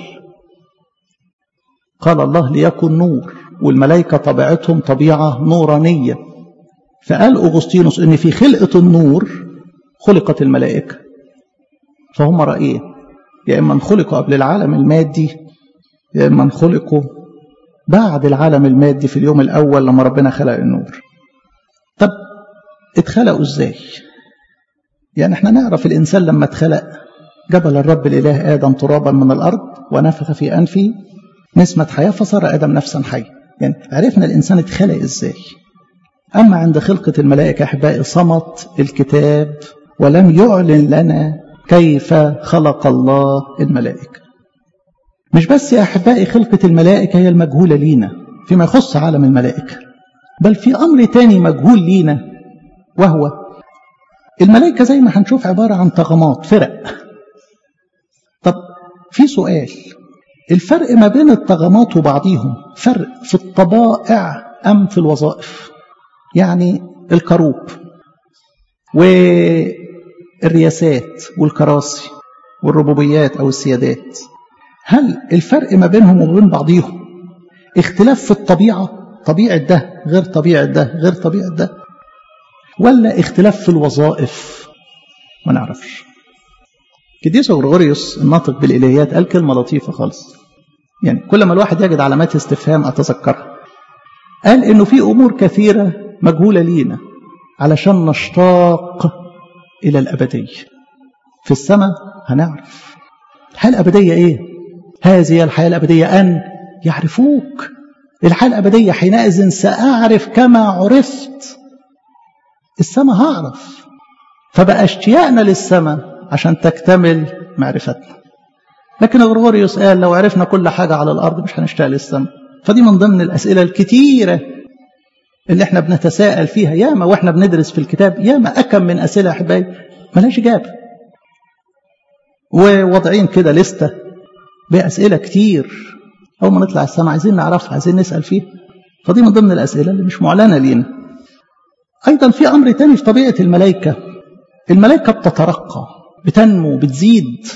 قال الله ليكن نور والملائكة طبيعتهم طبيعة نورانية فقال أغسطينوس إن في خلقة النور خلقت الملائكة فهم رأيين يا إما خلقوا قبل العالم المادي يا إما خلقوا بعد العالم المادي في اليوم الأول لما ربنا خلق النور طب اتخلقوا إزاي يعني احنا نعرف الإنسان لما اتخلق جبل الرب الإله آدم ترابا من الأرض ونفخ في أنفه نسمة حياة فصار آدم نفسا حي يعني عرفنا الإنسان اتخلق إزاي أما عند خلقة الملائكة أحبائي صمت الكتاب ولم يعلن لنا كيف خلق الله الملائكة مش بس يا أحبائي خلقة الملائكة هي المجهولة لينا فيما يخص عالم الملائكة بل في أمر تاني مجهول لينا وهو الملائكة زي ما هنشوف عبارة عن طغمات فرق طب في سؤال الفرق ما بين الطغمات وبعضهم فرق في الطبائع أم في الوظائف يعني الكروب والرياسات والكراسي والربوبيات أو السيادات هل الفرق ما بينهم وبين بعضهم اختلاف في الطبيعة طبيعة ده غير طبيعة ده غير طبيعة ده ولا اختلاف في الوظائف ما نعرفش كديس غرغوريوس الناطق بالإلهيات قال كلمة لطيفة خالص يعني كل ما الواحد يجد علامات استفهام أتذكرها قال إنه في أمور كثيرة مجهولة لينا علشان نشتاق إلى الأبدية في السماء هنعرف الحياة الأبدية إيه؟ هذه الحياة الأبدية أن يعرفوك الحياة الأبدية حينئذ سأعرف كما عرفت السماء هعرف فبقى اشتياقنا للسماء عشان تكتمل معرفتنا لكن غرغوريوس قال لو عرفنا كل حاجة على الأرض مش هنشتاق للسماء فدي من ضمن الأسئلة الكتيرة اللي احنا بنتساءل فيها ياما واحنا بندرس في الكتاب ياما أكم من أسئلة أحبائي ملاش إجابة ووضعين كده لستة بأسئلة كتير أول ما نطلع السماء عايزين نعرفها عايزين نسأل فيها فدي من ضمن الأسئلة اللي مش معلنة لينا أيضا في أمر تاني في طبيعة الملائكة الملائكة بتترقى بتنمو بتزيد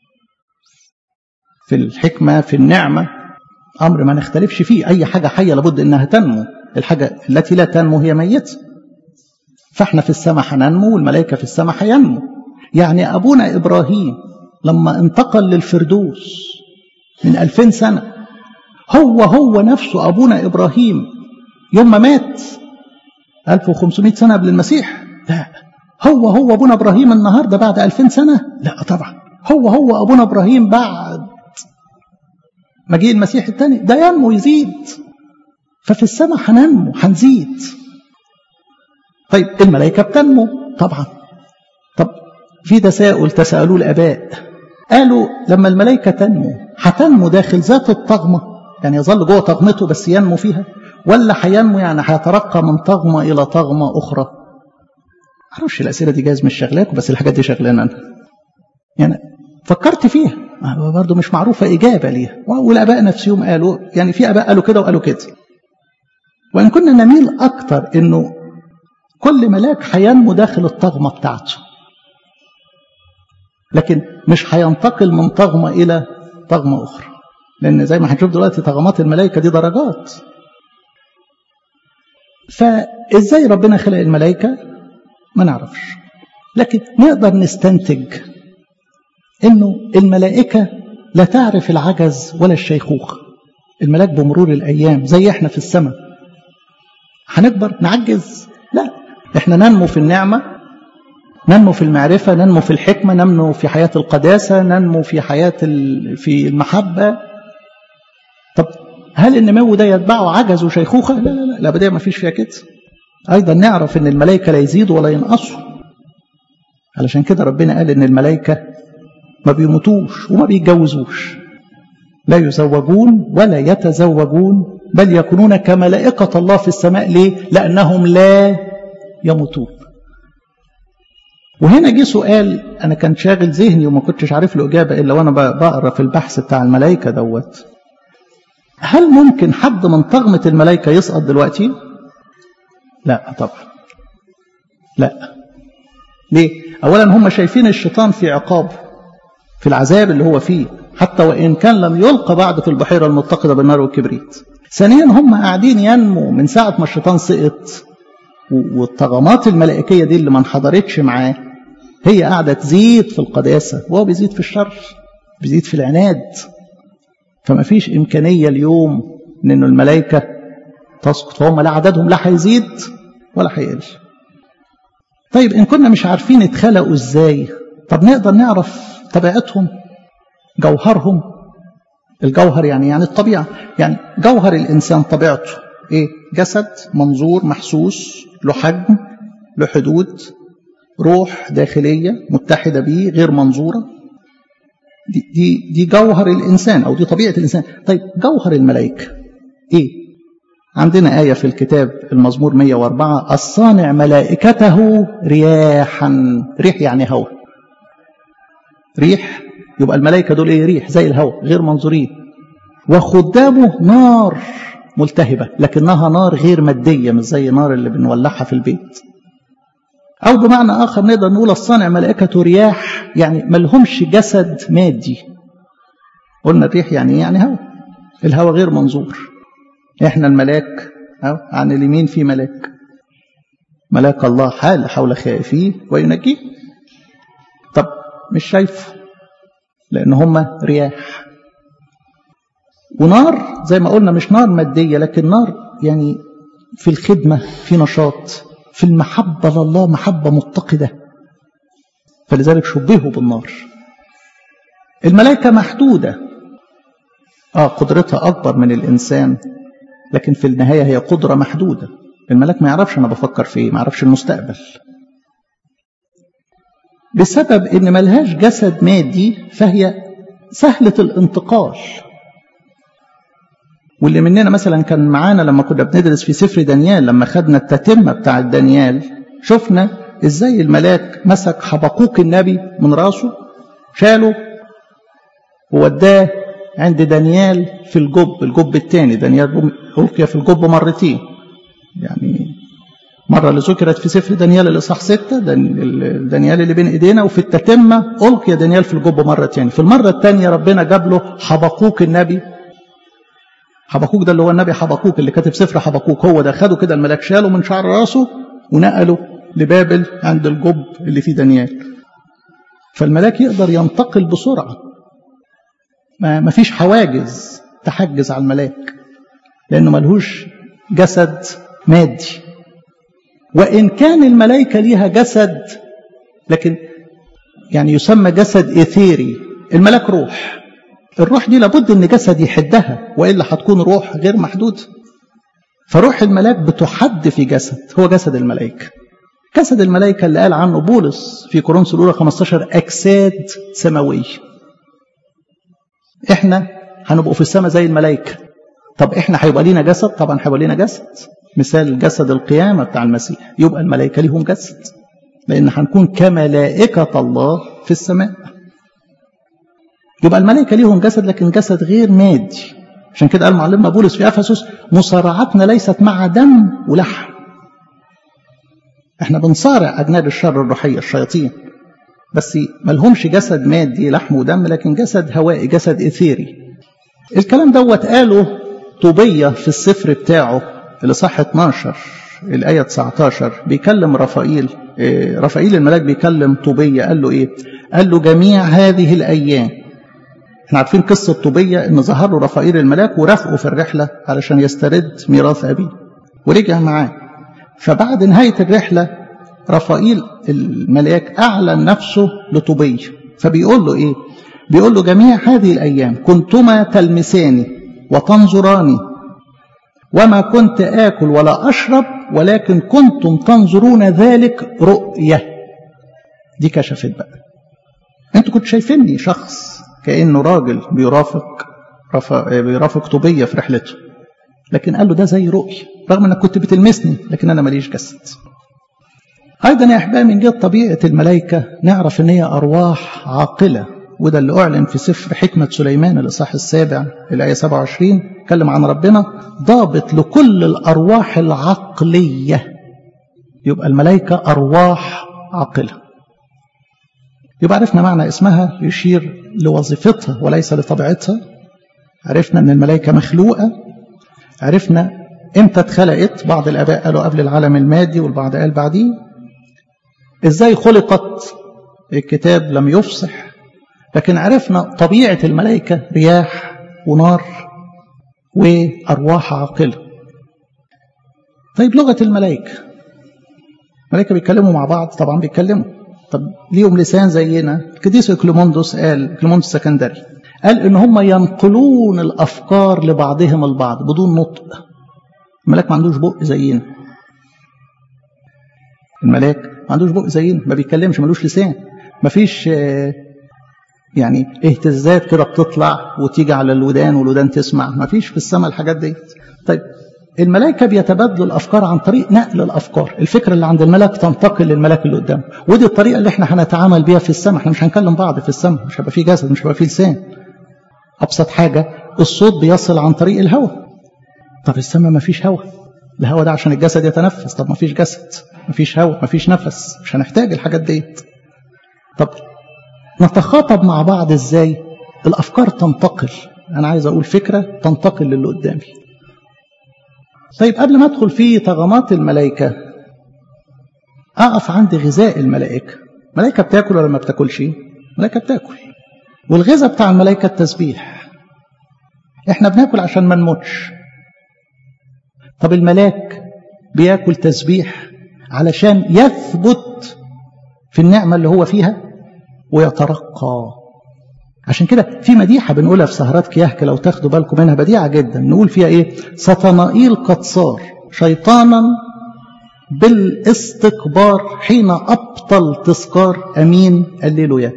في الحكمة في النعمة أمر ما نختلفش فيه أي حاجة حية لابد إنها تنمو الحاجة التي لا تنمو هي ميتة فاحنا في السماء هننمو والملائكة في السماء هينمو يعني أبونا إبراهيم لما انتقل للفردوس من ألفين سنة هو هو نفسه أبونا إبراهيم يوم ما مات 1500 سنة قبل المسيح لا هو هو أبونا إبراهيم النهاردة بعد 2000 سنة لا طبعا هو هو أبونا إبراهيم بعد مجيء المسيح الثاني ده ينمو يزيد ففي السماء هننمو هنزيد طيب الملائكة بتنمو طبعا طب في تساؤل تساءلوه الآباء قالوا لما الملائكة تنمو هتنمو داخل ذات الطغمة يعني يظل جوه طغمته بس ينمو فيها ولا هينمو يعني هيترقى من طغمة إلى طغمة أخرى معرفش الأسئلة دي جايز مش شغلاكم بس الحاجات دي شغلانة أنا يعني فكرت فيها برضه مش معروفة إجابة ليها والآباء نفسهم قالوا يعني في آباء قالوا كده وقالوا كده وإن كنا نميل أكتر إنه كل ملاك هينمو داخل الطغمة بتاعته لكن مش هينتقل من طغمة إلى طغمة أخرى لأن زي ما هنشوف دلوقتي طغمات الملائكة دي درجات فإزاي ربنا خلق الملائكة ما نعرفش لكن نقدر نستنتج انه الملائكة لا تعرف العجز ولا الشيخوخة الملاك بمرور الايام زي احنا في السماء هنكبر نعجز لا احنا ننمو في النعمة ننمو في المعرفة ننمو في الحكمة ننمو في حياة القداسة ننمو في حياة في المحبة طب هل النمو ده يتبعه عجز وشيخوخة لا لا لا الأبدية ما فيش فيها كده أيضا نعرف أن الملائكة لا يزيدوا ولا ينقصوا علشان كده ربنا قال أن الملائكة ما بيموتوش وما بيتجوزوش لا يزوجون ولا يتزوجون بل يكونون كملائكة الله في السماء ليه؟ لأنهم لا يموتون وهنا جه سؤال أنا كان شاغل ذهني وما كنتش عارف له إجابة إلا وأنا بقرا في البحث بتاع الملائكة دوت هل ممكن حد من طغمة الملائكة يسقط دلوقتي؟ لا طبعا لا ليه؟ أولا هم شايفين الشيطان في عقابه في العذاب اللي هو فيه حتى وإن كان لم يلقى بعد في البحيرة المتقدة بالنار والكبريت ثانيا هم قاعدين ينمو من ساعة ما الشيطان سقط والطغمات الملائكية دي اللي ما انحضرتش معاه هي قاعدة تزيد في القداسة وهو بيزيد في الشر بيزيد في العناد فما فيش إمكانية اليوم إن إنه الملائكة تسقط فهم لا عددهم لا هيزيد ولا هيقل طيب إن كنا مش عارفين اتخلقوا إزاي طب نقدر نعرف طبيعتهم جوهرهم الجوهر يعني يعني الطبيعة يعني جوهر الإنسان طبيعته إيه جسد منظور محسوس له حجم له حدود روح داخلية متحدة به غير منظورة دي, دي, دي جوهر الإنسان أو دي طبيعة الإنسان طيب جوهر الملائكة إيه عندنا آية في الكتاب المزمور 104 الصانع ملائكته رياحا ريح يعني هواء ريح يبقى الملائكة دول ايه ريح زي الهواء غير منظورين وخدامه نار ملتهبة لكنها نار غير مادية مش زي نار اللي بنولعها في البيت أو بمعنى آخر نقدر نقول الصانع ملائكته رياح يعني ملهمش جسد مادي قلنا الريح يعني يعني هواء الهواء غير منظور احنا الملاك أو عن اليمين في ملاك ملاك الله حال حول خائفيه وينجيه طب مش شايفه لأن هم رياح ونار زي ما قلنا مش نار مادية لكن نار يعني في الخدمة في نشاط في المحبة لله محبة متقدة فلذلك شبهوا بالنار الملائكة محدودة آه قدرتها أكبر من الإنسان لكن في النهاية هي قدرة محدودة الملاك ما يعرفش أنا بفكر في إيه ما يعرفش المستقبل بسبب ان ملهاش جسد مادي فهي سهلة الانتقال واللي مننا مثلا كان معانا لما كنا بندرس في سفر دانيال لما خدنا التتمة بتاع دانيال شفنا ازاي الملاك مسك حبقوق النبي من راسه شاله ووداه عند دانيال في الجب الجب الثاني دانيال ألقي في الجب مرتين يعني مرة اللي ذكرت في سفر دانيال الإصحاح ستة دانيال اللي بين إيدينا وفي التتمة ألقي دانيال في الجب مرة تاني في المرة الثانية ربنا جاب له حبقوق النبي حبقوق ده اللي هو النبي حبقوق اللي كاتب سفر حبقوق هو ده خده كده الملاك شاله من شعر راسه ونقله لبابل عند الجب اللي فيه دانيال فالملاك يقدر ينتقل بسرعة ما فيش حواجز تحجز على الملاك لأنه ملهوش جسد مادي وإن كان الملائكة ليها جسد لكن يعني يسمى جسد إيثيري الملاك روح الروح دي لابد ان جسد يحدها والا هتكون روح غير محدوده فروح الملاك بتحد في جسد هو جسد الملائكه جسد الملائكه اللي قال عنه بولس في كورنثوس الاولى 15 اجساد سماويه احنا هنبقوا في السماء زي الملائكه طب احنا هيبقى لينا جسد طبعا هيبقى لينا جسد مثال جسد القيامه بتاع المسيح يبقى الملائكه ليهم جسد لان هنكون كملائكه الله في السماء يبقى الملائكة ليهم جسد لكن جسد غير مادي عشان كده قال معلمنا بولس في أفسس مصارعتنا ليست مع دم ولحم احنا بنصارع أجناد الشر الروحية الشياطين بس ملهمش جسد مادي لحم ودم لكن جسد هوائي جسد إثيري الكلام دوت قاله طوبية في السفر بتاعه اللي صح 12 الآية 19 بيكلم رفائيل رفائيل الملاك بيكلم طوبية قال له إيه قال له جميع هذه الأيام احنا عارفين قصة طوبية ان ظهر له رفائيل الملاك ورافقه في الرحلة علشان يسترد ميراث أبيه ورجع معاه فبعد نهاية الرحلة رفائيل الملاك أعلن نفسه لطوبية فبيقول له إيه بيقول له جميع هذه الأيام كنتما تلمساني وتنظراني وما كنت آكل ولا أشرب ولكن كنتم تنظرون ذلك رؤية دي كشفت بقى انتوا كنتوا شايفيني شخص كأنه راجل بيرافق بيرافق طوبية في رحلته لكن قال له ده زي رؤية رغم انك كنت بتلمسني لكن انا ماليش جسد ايضا يا احبائي من جهه طبيعه الملائكه نعرف ان هي ارواح عاقله وده اللي اعلن في سفر حكمه سليمان الاصحاح السابع الايه 27 اتكلم عن ربنا ضابط لكل الارواح العقليه يبقى الملائكه ارواح عاقله يبقى عرفنا معنى اسمها يشير لوظيفتها وليس لطبيعتها عرفنا ان الملائكه مخلوقه عرفنا امتى اتخلقت بعض الاباء قالوا قبل العالم المادي والبعض قال بعديه ازاي خلقت الكتاب لم يفصح لكن عرفنا طبيعه الملائكه رياح ونار وارواح عاقله طيب لغه الملائكه الملائكه بيتكلموا مع بعض طبعا بيتكلموا طب ليهم لسان زينا القديس كليموندوس قال كليموندوس السكندري قال ان هم ينقلون الافكار لبعضهم البعض بدون نطق الملاك ما عندوش بق زينا الملاك ما عندوش بق زينا ما بيتكلمش ملوش لسان ما فيش يعني اهتزازات كده بتطلع وتيجي على الودان والودان تسمع ما فيش في السماء الحاجات دي طيب الملائكة بيتبادلوا الأفكار عن طريق نقل الأفكار الفكرة اللي عند الملاك تنتقل للملاك اللي قدامه ودي الطريقة اللي احنا هنتعامل بيها في السماء احنا مش هنكلم بعض في السماء مش هيبقى فيه جسد مش هيبقى فيه لسان أبسط حاجة الصوت بيصل عن طريق الهواء طب السماء ما فيش هواء الهواء ده عشان الجسد يتنفس طب ما فيش جسد ما فيش هواء ما فيش نفس مش هنحتاج الحاجات ديت طب نتخاطب مع بعض ازاي الافكار تنتقل انا عايز اقول فكره تنتقل للي قدامي طيب قبل ما ادخل في طغمات الملائكه اقف عند غذاء الملائكه الملائكه بتاكل ولا ما بتاكلش الملائكه بتاكل والغذاء بتاع الملائكه التسبيح احنا بناكل عشان ما نموتش طب الملاك بياكل تسبيح علشان يثبت في النعمه اللي هو فيها ويترقى عشان كده في مديحة بنقولها في سهرات كيهك لو تاخدوا بالكم منها بديعة جدا نقول فيها ايه سطنائيل قد صار شيطانا بالاستكبار حين أبطل تذكار أمين الليلويا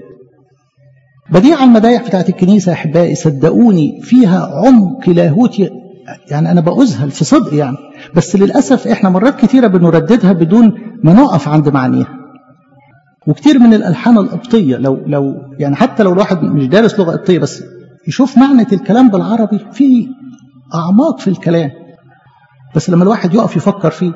بديعة المدايح بتاعت الكنيسة يا أحبائي صدقوني فيها عمق لاهوتي يعني أنا بأذهل في صدق يعني بس للأسف إحنا مرات كتيرة بنرددها بدون ما نقف عند معانيها وكتير من الالحان القبطيه لو لو يعني حتى لو الواحد مش دارس لغه قبطيه بس يشوف معنى الكلام بالعربي في اعماق في الكلام بس لما الواحد يقف يفكر فيه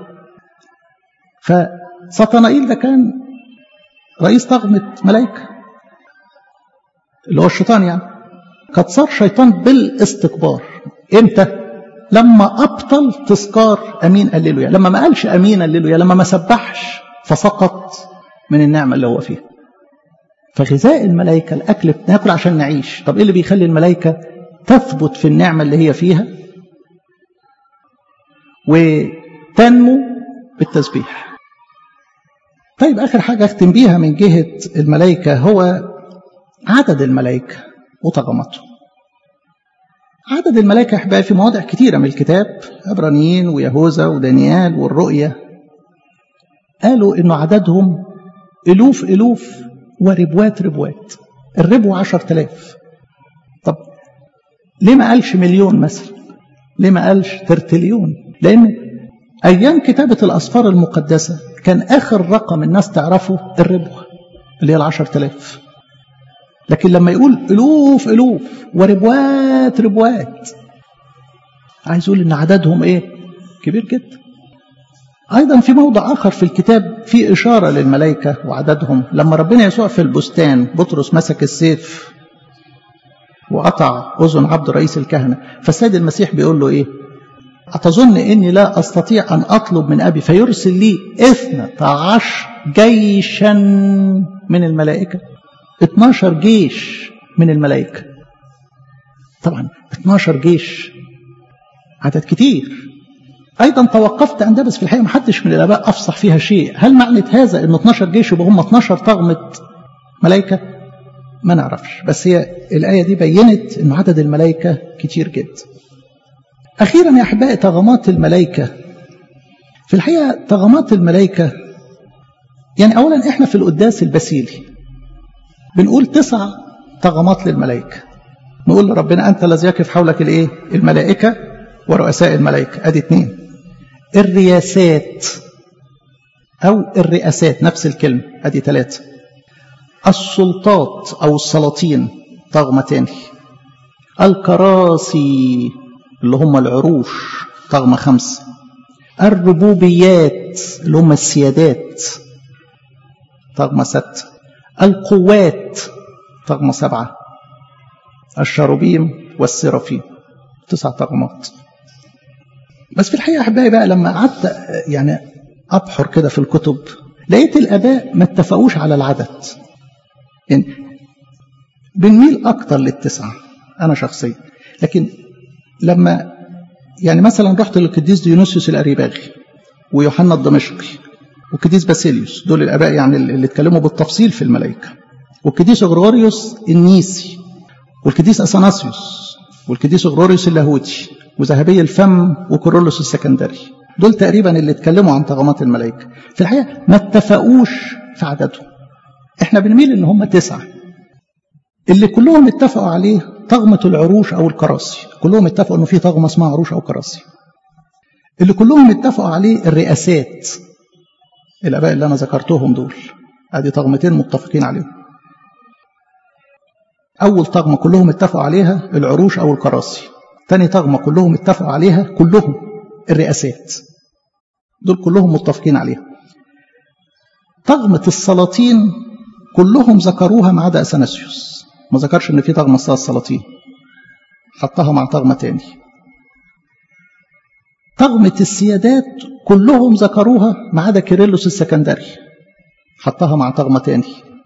فسطنائيل ده كان رئيس طغمة ملائكة اللي هو الشيطان يعني قد صار شيطان بالاستكبار امتى لما ابطل تذكار امين الليلويا لما ما قالش امين الليلويا لما ما سبحش فسقط من النعمة اللي هو فيها فغذاء الملائكة الأكل بناكل عشان نعيش طب إيه اللي بيخلي الملائكة تثبت في النعمة اللي هي فيها وتنمو بالتسبيح طيب آخر حاجة أختم بيها من جهة الملائكة هو عدد الملائكة وطغماتهم عدد الملائكة أحبائي في مواضع كتيرة من الكتاب عبرانيين ويهوذا ودانيال والرؤية قالوا إنه عددهم ألوف ألوف وربوات ربوات الربو عشر تلاف طب ليه ما قالش مليون مثلا ليه ما قالش ترتليون لأن أيام كتابة الأسفار المقدسة كان آخر رقم الناس تعرفه الربوة اللي هي العشر تلاف لكن لما يقول ألوف ألوف وربوات ربوات عايز يقول إن عددهم إيه كبير جدا أيضا في موضع آخر في الكتاب في إشارة للملائكة وعددهم لما ربنا يسوع في البستان بطرس مسك السيف وقطع أذن عبد رئيس الكهنة فالسيد المسيح بيقول له إيه أتظن إني لا أستطيع أن أطلب من أبي فيرسل لي اثنة عشر جيشا من الملائكة 12 جيش من الملائكة طبعا 12 جيش عدد كتير أيضا توقفت أندبس في الحقيقة ما حدش من الآباء أفصح فيها شيء هل معنى هذا أن 12 جيش يبقى هم 12 طغمة ملائكة ما نعرفش بس هي الآية دي بينت أن عدد الملائكة كتير جدا أخيرا يا أحبائي طغمات الملائكة في الحقيقة طغمات الملائكة يعني أولا إحنا في القداس البسيلي بنقول تسع طغمات للملائكة نقول لربنا أنت الذي يقف حولك الإيه؟ الملائكة ورؤساء الملائكة أدي اثنين الرياسات أو الرئاسات نفس الكلمة أدي ثلاثة السلطات أو السلاطين طغمة تاني الكراسي اللي هم العروش طغمة خمسة الربوبيات اللي هم السيادات طغمة ستة القوات طغمة سبعة الشروبيم والسرافيم تسع طغمات بس في الحقيقة أحبائي بقى لما قعدت يعني أبحر كده في الكتب لقيت الآباء ما اتفقوش على العدد يعني بنميل أكتر للتسعة أنا شخصيا لكن لما يعني مثلا رحت للقديس ديونيسيوس الأريباغي ويوحنا الدمشقي والقديس باسيليوس دول الآباء يعني اللي اتكلموا بالتفصيل في الملائكة والقديس غرغوريوس النيسي والقديس أثناسيوس والقديس غرغوريوس اللاهوتي وذهبي الفم وكورولوس السكندري دول تقريبا اللي اتكلموا عن طغمات الملائكة في الحقيقة ما اتفقوش في عددهم احنا بنميل ان هم تسعة اللي كلهم اتفقوا عليه طغمة العروش او الكراسي كلهم اتفقوا انه في طغمة اسمها عروش او كراسي اللي كلهم اتفقوا عليه الرئاسات الاباء اللي انا ذكرتهم دول ادي طغمتين متفقين عليهم اول طغمة كلهم اتفقوا عليها العروش او الكراسي تاني طغمة كلهم اتفقوا عليها كلهم الرئاسات دول كلهم متفقين عليها طغمة السلاطين كلهم ذكروها ما عدا أثناسيوس ما ذكرش ان في طغمة اسمها السلاطين حطها مع طغمة تاني طغمة السيادات كلهم ذكروها ما عدا كيرلس السكندري حطها مع طغمة تاني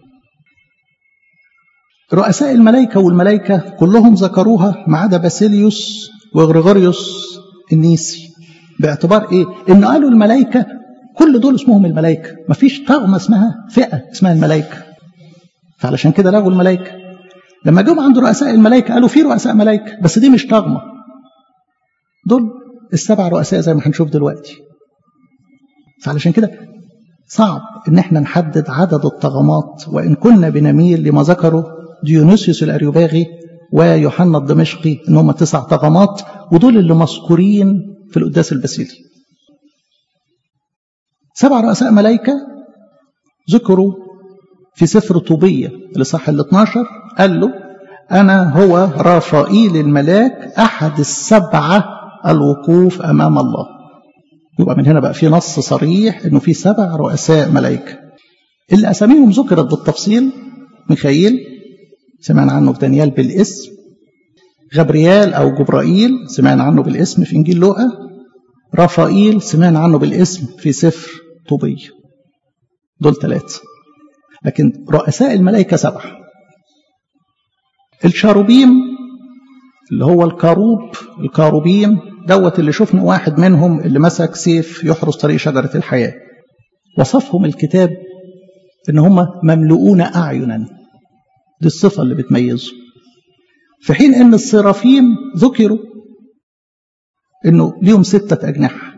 رؤساء الملائكة والملائكة كلهم ذكروها ما عدا باسيليوس وغريغوريوس النيسي باعتبار ايه؟ ان قالوا الملائكة كل دول اسمهم الملائكة مفيش طغمة اسمها فئة اسمها الملائكة فعلشان كده لغوا الملائكة لما جم عند رؤساء الملائكة قالوا في رؤساء ملائكة بس دي مش طغمة دول السبع رؤساء زي ما هنشوف دلوقتي فعلشان كده صعب ان احنا نحدد عدد الطغمات وان كنا بنميل لما ذكره ديونيسيوس الاريوباغي ويوحنا الدمشقي ان هم تسع طغمات ودول اللي مذكورين في القداس البسيلي سبع رؤساء ملائكة ذكروا في سفر طوبية الإصحاح ال 12 قال له أنا هو رافائيل الملاك أحد السبعة الوقوف أمام الله يبقى من هنا بقى في نص صريح إنه في سبع رؤساء ملائكة اللي أساميهم ذكرت بالتفصيل ميخائيل سمعنا عنه في دانيال بالاسم غبريال أو جبرائيل سمعنا عنه بالاسم في إنجيل لوقا رافائيل سمعنا عنه بالاسم في سفر طوبية دول ثلاثة لكن رؤساء الملائكة سبعة الشاروبيم اللي هو الكاروب الكاروبيم دوت اللي شفنا واحد منهم اللي مسك سيف يحرس طريق شجرة الحياة وصفهم الكتاب ان هم مملؤون أعينا دي الصفة اللي بتميزهم في حين ان الصرافيم ذكروا انه ليهم ستة أجنحة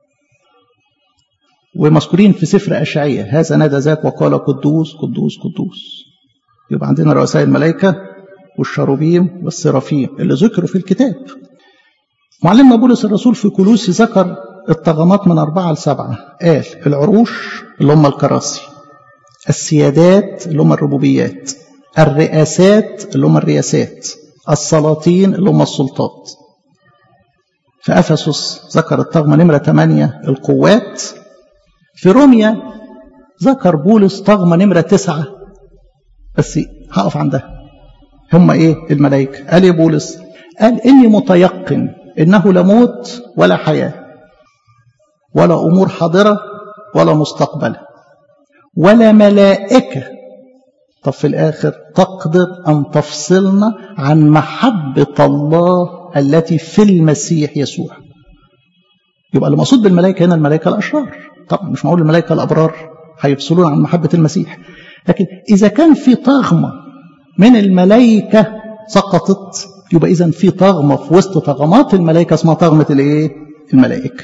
ومذكورين في سفر أشعية هذا نادى ذاك وقال قدوس قدوس قدوس يبقى عندنا رؤساء الملائكة والشروبيم والسرافيم اللي ذكروا في الكتاب معلمنا بولس الرسول في كلوسي ذكر الطغمات من أربعة لسبعة قال العروش اللي هم الكراسي السيادات اللي هم الربوبيات الرئاسات اللي هم الرياسات السلاطين اللي هم السلطات في أفسس ذكر الطغمة نمرة 8 القوات في روميا ذكر بولس طغمة نمرة تسعة بس هقف عندها هم ايه الملائكة قال ايه بولس قال اني متيقن إنه لا موت ولا حياة ولا أمور حاضرة ولا مستقبلة ولا ملائكة طب في الآخر تقدر أن تفصلنا عن محبة الله التي في المسيح يسوع يبقى المقصود بالملائكة هنا الملائكة الأشرار طبعا مش معقول الملائكة الأبرار هيفصلون عن محبة المسيح لكن إذا كان في طغمة من الملائكة سقطت يبقى إذا في طغمة في وسط طغمات الملائكة اسمها طغمة الإيه؟ الملائكة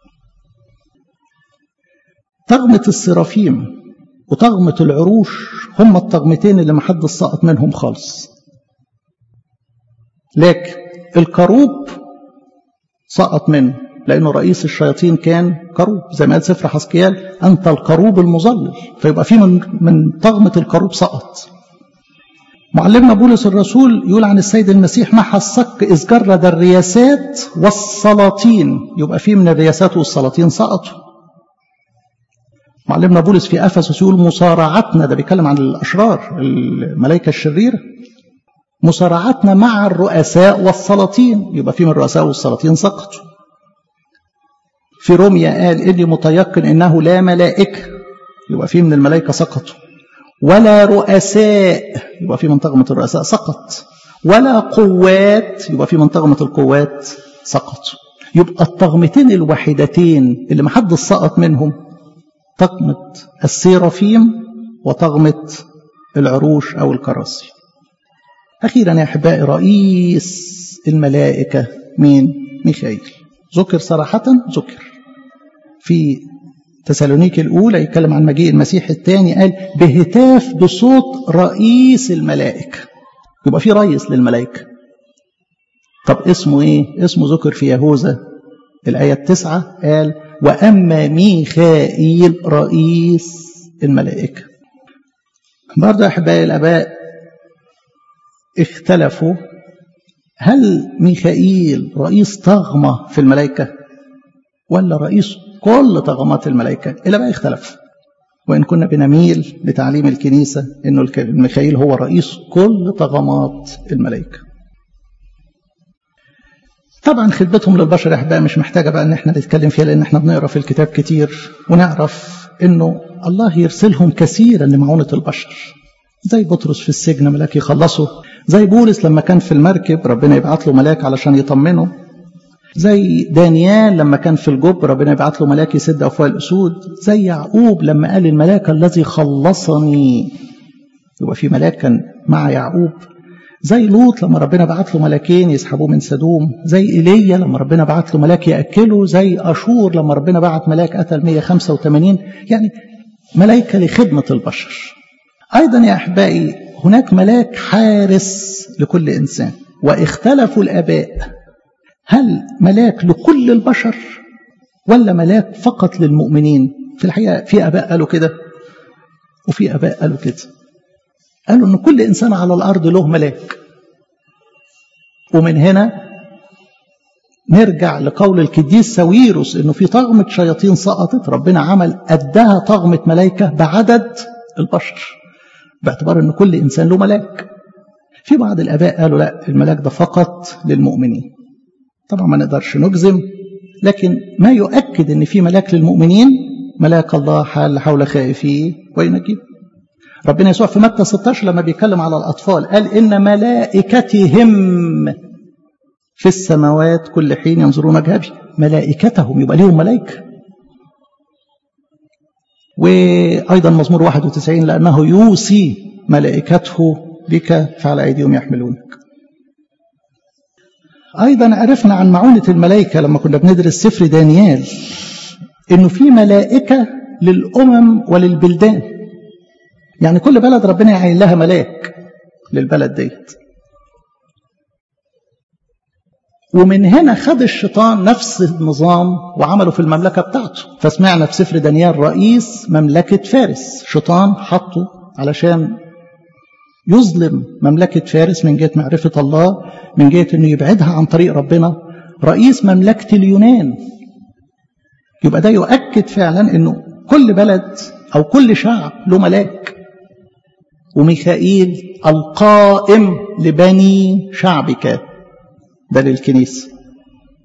طغمة السرافيم وطغمة العروش هم الطغمتين اللي محدش سقط منهم خالص لكن الكروب سقط منه لأنه رئيس الشياطين كان كروب زي ما قال سفر حسكيال أنت الكروب المظلل فيبقى في من, من طغمة الكروب سقط معلمنا بولس الرسول يقول عن السيد المسيح محى الصك إذ جرد الرياسات والسلاطين يبقى في من الرياسات والسلاطين سقطوا معلمنا بولس في افسس يقول مصارعتنا ده بيتكلم عن الاشرار الملائكه الشريره مصارعتنا مع الرؤساء والسلاطين يبقى في من الرؤساء والسلاطين سقطوا في روميا قال اني متيقن انه لا ملائكه يبقى في من الملائكه سقطوا ولا رؤساء يبقى في من طغمه الرؤساء سقط ولا قوات يبقى في من طغمه القوات سقطوا يبقى الطغمتين الوحيدتين اللي محدش سقط منهم طغمة السيرافيم وطغمة العروش أو الكراسي أخيرا يا أحبائي رئيس الملائكة مين؟ ميخائيل ذكر صراحة ذكر في تسالونيك الأولى يتكلم عن مجيء المسيح الثاني قال بهتاف بصوت رئيس الملائكة يبقى في رئيس للملائكة طب اسمه ايه؟ اسمه ذكر في يهوذا الآية التسعة قال وأما ميخائيل رئيس الملائكة برضه أحبائي الآباء اختلفوا هل ميخائيل رئيس طغمة في الملائكة ولا رئيس كل طغمات الملائكة الآباء اختلفوا وإن كنا بنميل لتعليم الكنيسة إنه ميخائيل هو رئيس كل طغمات الملائكة طبعا خدمتهم للبشر يا احبائي مش محتاجه بقى ان احنا نتكلم فيها لان احنا بنقرا في الكتاب كتير ونعرف انه الله يرسلهم كثيرا لمعونه البشر زي بطرس في السجن ملاك يخلصه زي بولس لما كان في المركب ربنا يبعت له ملاك علشان يطمنه زي دانيال لما كان في الجب ربنا يبعت له ملاك يسد افواه الاسود زي يعقوب لما قال الملاك الذي خلصني يبقى في ملاك كان مع يعقوب زي لوط لما ربنا بعت له ملاكين يسحبوه من سدوم زي ايليا لما ربنا بعت له ملاك ياكله زي اشور لما ربنا بعت ملاك قتل 185 يعني ملائكه لخدمه البشر ايضا يا احبائي هناك ملاك حارس لكل انسان واختلفوا الاباء هل ملاك لكل البشر ولا ملاك فقط للمؤمنين في الحقيقه في اباء قالوا كده وفي اباء قالوا كده قالوا ان كل انسان على الارض له ملاك ومن هنا نرجع لقول القديس ساويروس انه في طغمه شياطين سقطت ربنا عمل قدها طغمه ملائكه بعدد البشر باعتبار ان كل انسان له ملاك في بعض الاباء قالوا لا الملاك ده فقط للمؤمنين طبعا ما نقدرش نجزم لكن ما يؤكد ان في ملاك للمؤمنين ملاك الله حال حول خائفيه وينجيه ربنا يسوع في متى 16 لما بيتكلم على الأطفال قال إن ملائكتهم في السماوات كل حين ينظرون وجهي ملائكتهم يبقى ليهم ملائكة وأيضا مزمور 91 لأنه يوصي ملائكته بك فعلى أيديهم يحملونك أيضا عرفنا عن معونة الملائكة لما كنا بندرس سفر دانيال إنه في ملائكة للأمم وللبلدان يعني كل بلد ربنا يعين لها ملاك للبلد ديت ومن هنا خد الشيطان نفس النظام وعمله في المملكة بتاعته فسمعنا في سفر دانيال رئيس مملكة فارس شيطان حطه علشان يظلم مملكة فارس من جهة معرفة الله من جهة أنه يبعدها عن طريق ربنا رئيس مملكة اليونان يبقى ده يؤكد فعلا أنه كل بلد أو كل شعب له ملاك وميخائيل القائم لبني شعبك ده للكنيسة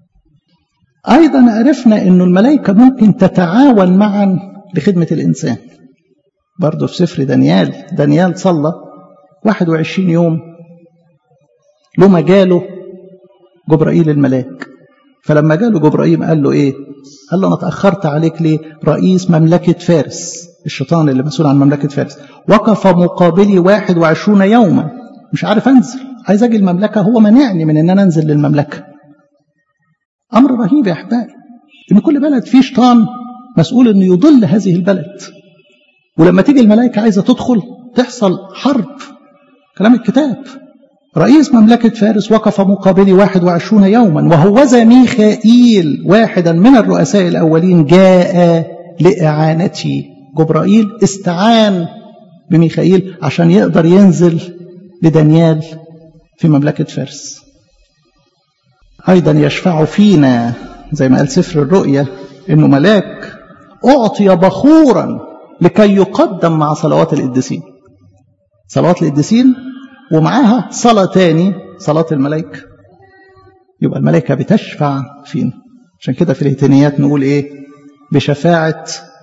أيضا عرفنا أن الملائكة ممكن تتعاون معا لخدمة الإنسان برضه في سفر دانيال دانيال صلى 21 يوم له مجاله جبرائيل الملاك فلما جاله جبرائيل قال له ايه قال له انا اتاخرت عليك ليه رئيس مملكه فارس الشيطان اللي مسؤول عن مملكه فارس وقف مقابلي 21 يوما مش عارف انزل عايز اجي المملكه هو منعني من ان انا انزل للمملكه امر رهيب يا احبائي ان كل بلد فيه شيطان مسؤول انه يضل هذه البلد ولما تيجي الملائكه عايزه تدخل تحصل حرب كلام الكتاب رئيس مملكة فارس وقف مقابلي 21 يوما وهوذا ميخائيل واحدا من الرؤساء الأولين جاء لإعانتي جبرائيل استعان بميخائيل عشان يقدر ينزل لدانيال في مملكة فارس أيضا يشفع فينا زي ما قال سفر الرؤيا إنه ملاك أعطي بخورا لكي يقدم مع صلوات القديسين صلوات القديسين ومعاها صلاة تاني صلاة الملائكة يبقى الملائكة بتشفع فينا عشان كده في الهتنيات نقول ايه بشفاعة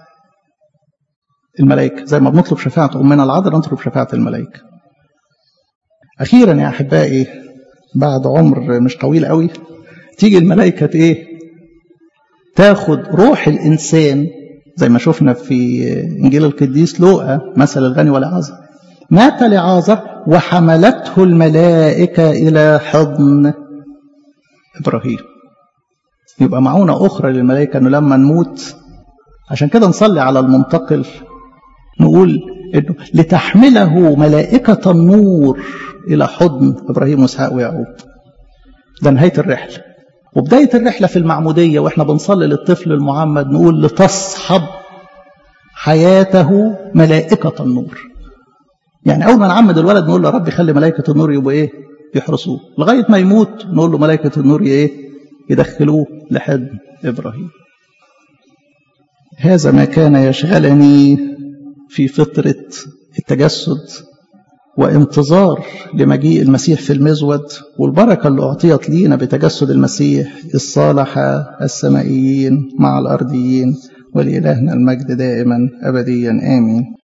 الملائكة زي ما بنطلب شفاعة أمنا العذراء نطلب شفاعة الملائكة أخيرا يا أحبائي بعد عمر مش طويل قوي تيجي الملائكة ايه تاخد روح الإنسان زي ما شفنا في إنجيل القديس لوقا مثل الغني والعازر مات لعازر وحملته الملائكة إلى حضن إبراهيم يبقى معونة أخرى للملائكة أنه لما نموت عشان كده نصلي على المنتقل نقول إنه لتحمله ملائكة النور إلى حضن إبراهيم وإسحاق ويعقوب ده نهاية الرحلة وبداية الرحلة في المعمودية وإحنا بنصلي للطفل المعمد نقول لتصحب حياته ملائكة النور يعني أول ما نعمد الولد نقول له ربي خلي ملائكة النور يبقوا إيه يحرسوه لغاية ما يموت نقول له ملائكة النور إيه يدخلوه لحد إبراهيم هذا ما كان يشغلني في فترة التجسد وانتظار لمجيء المسيح في المزود والبركة اللي أعطيت لينا بتجسد المسيح الصالحة السمائيين مع الأرضيين ولإلهنا المجد دائما أبديا آمين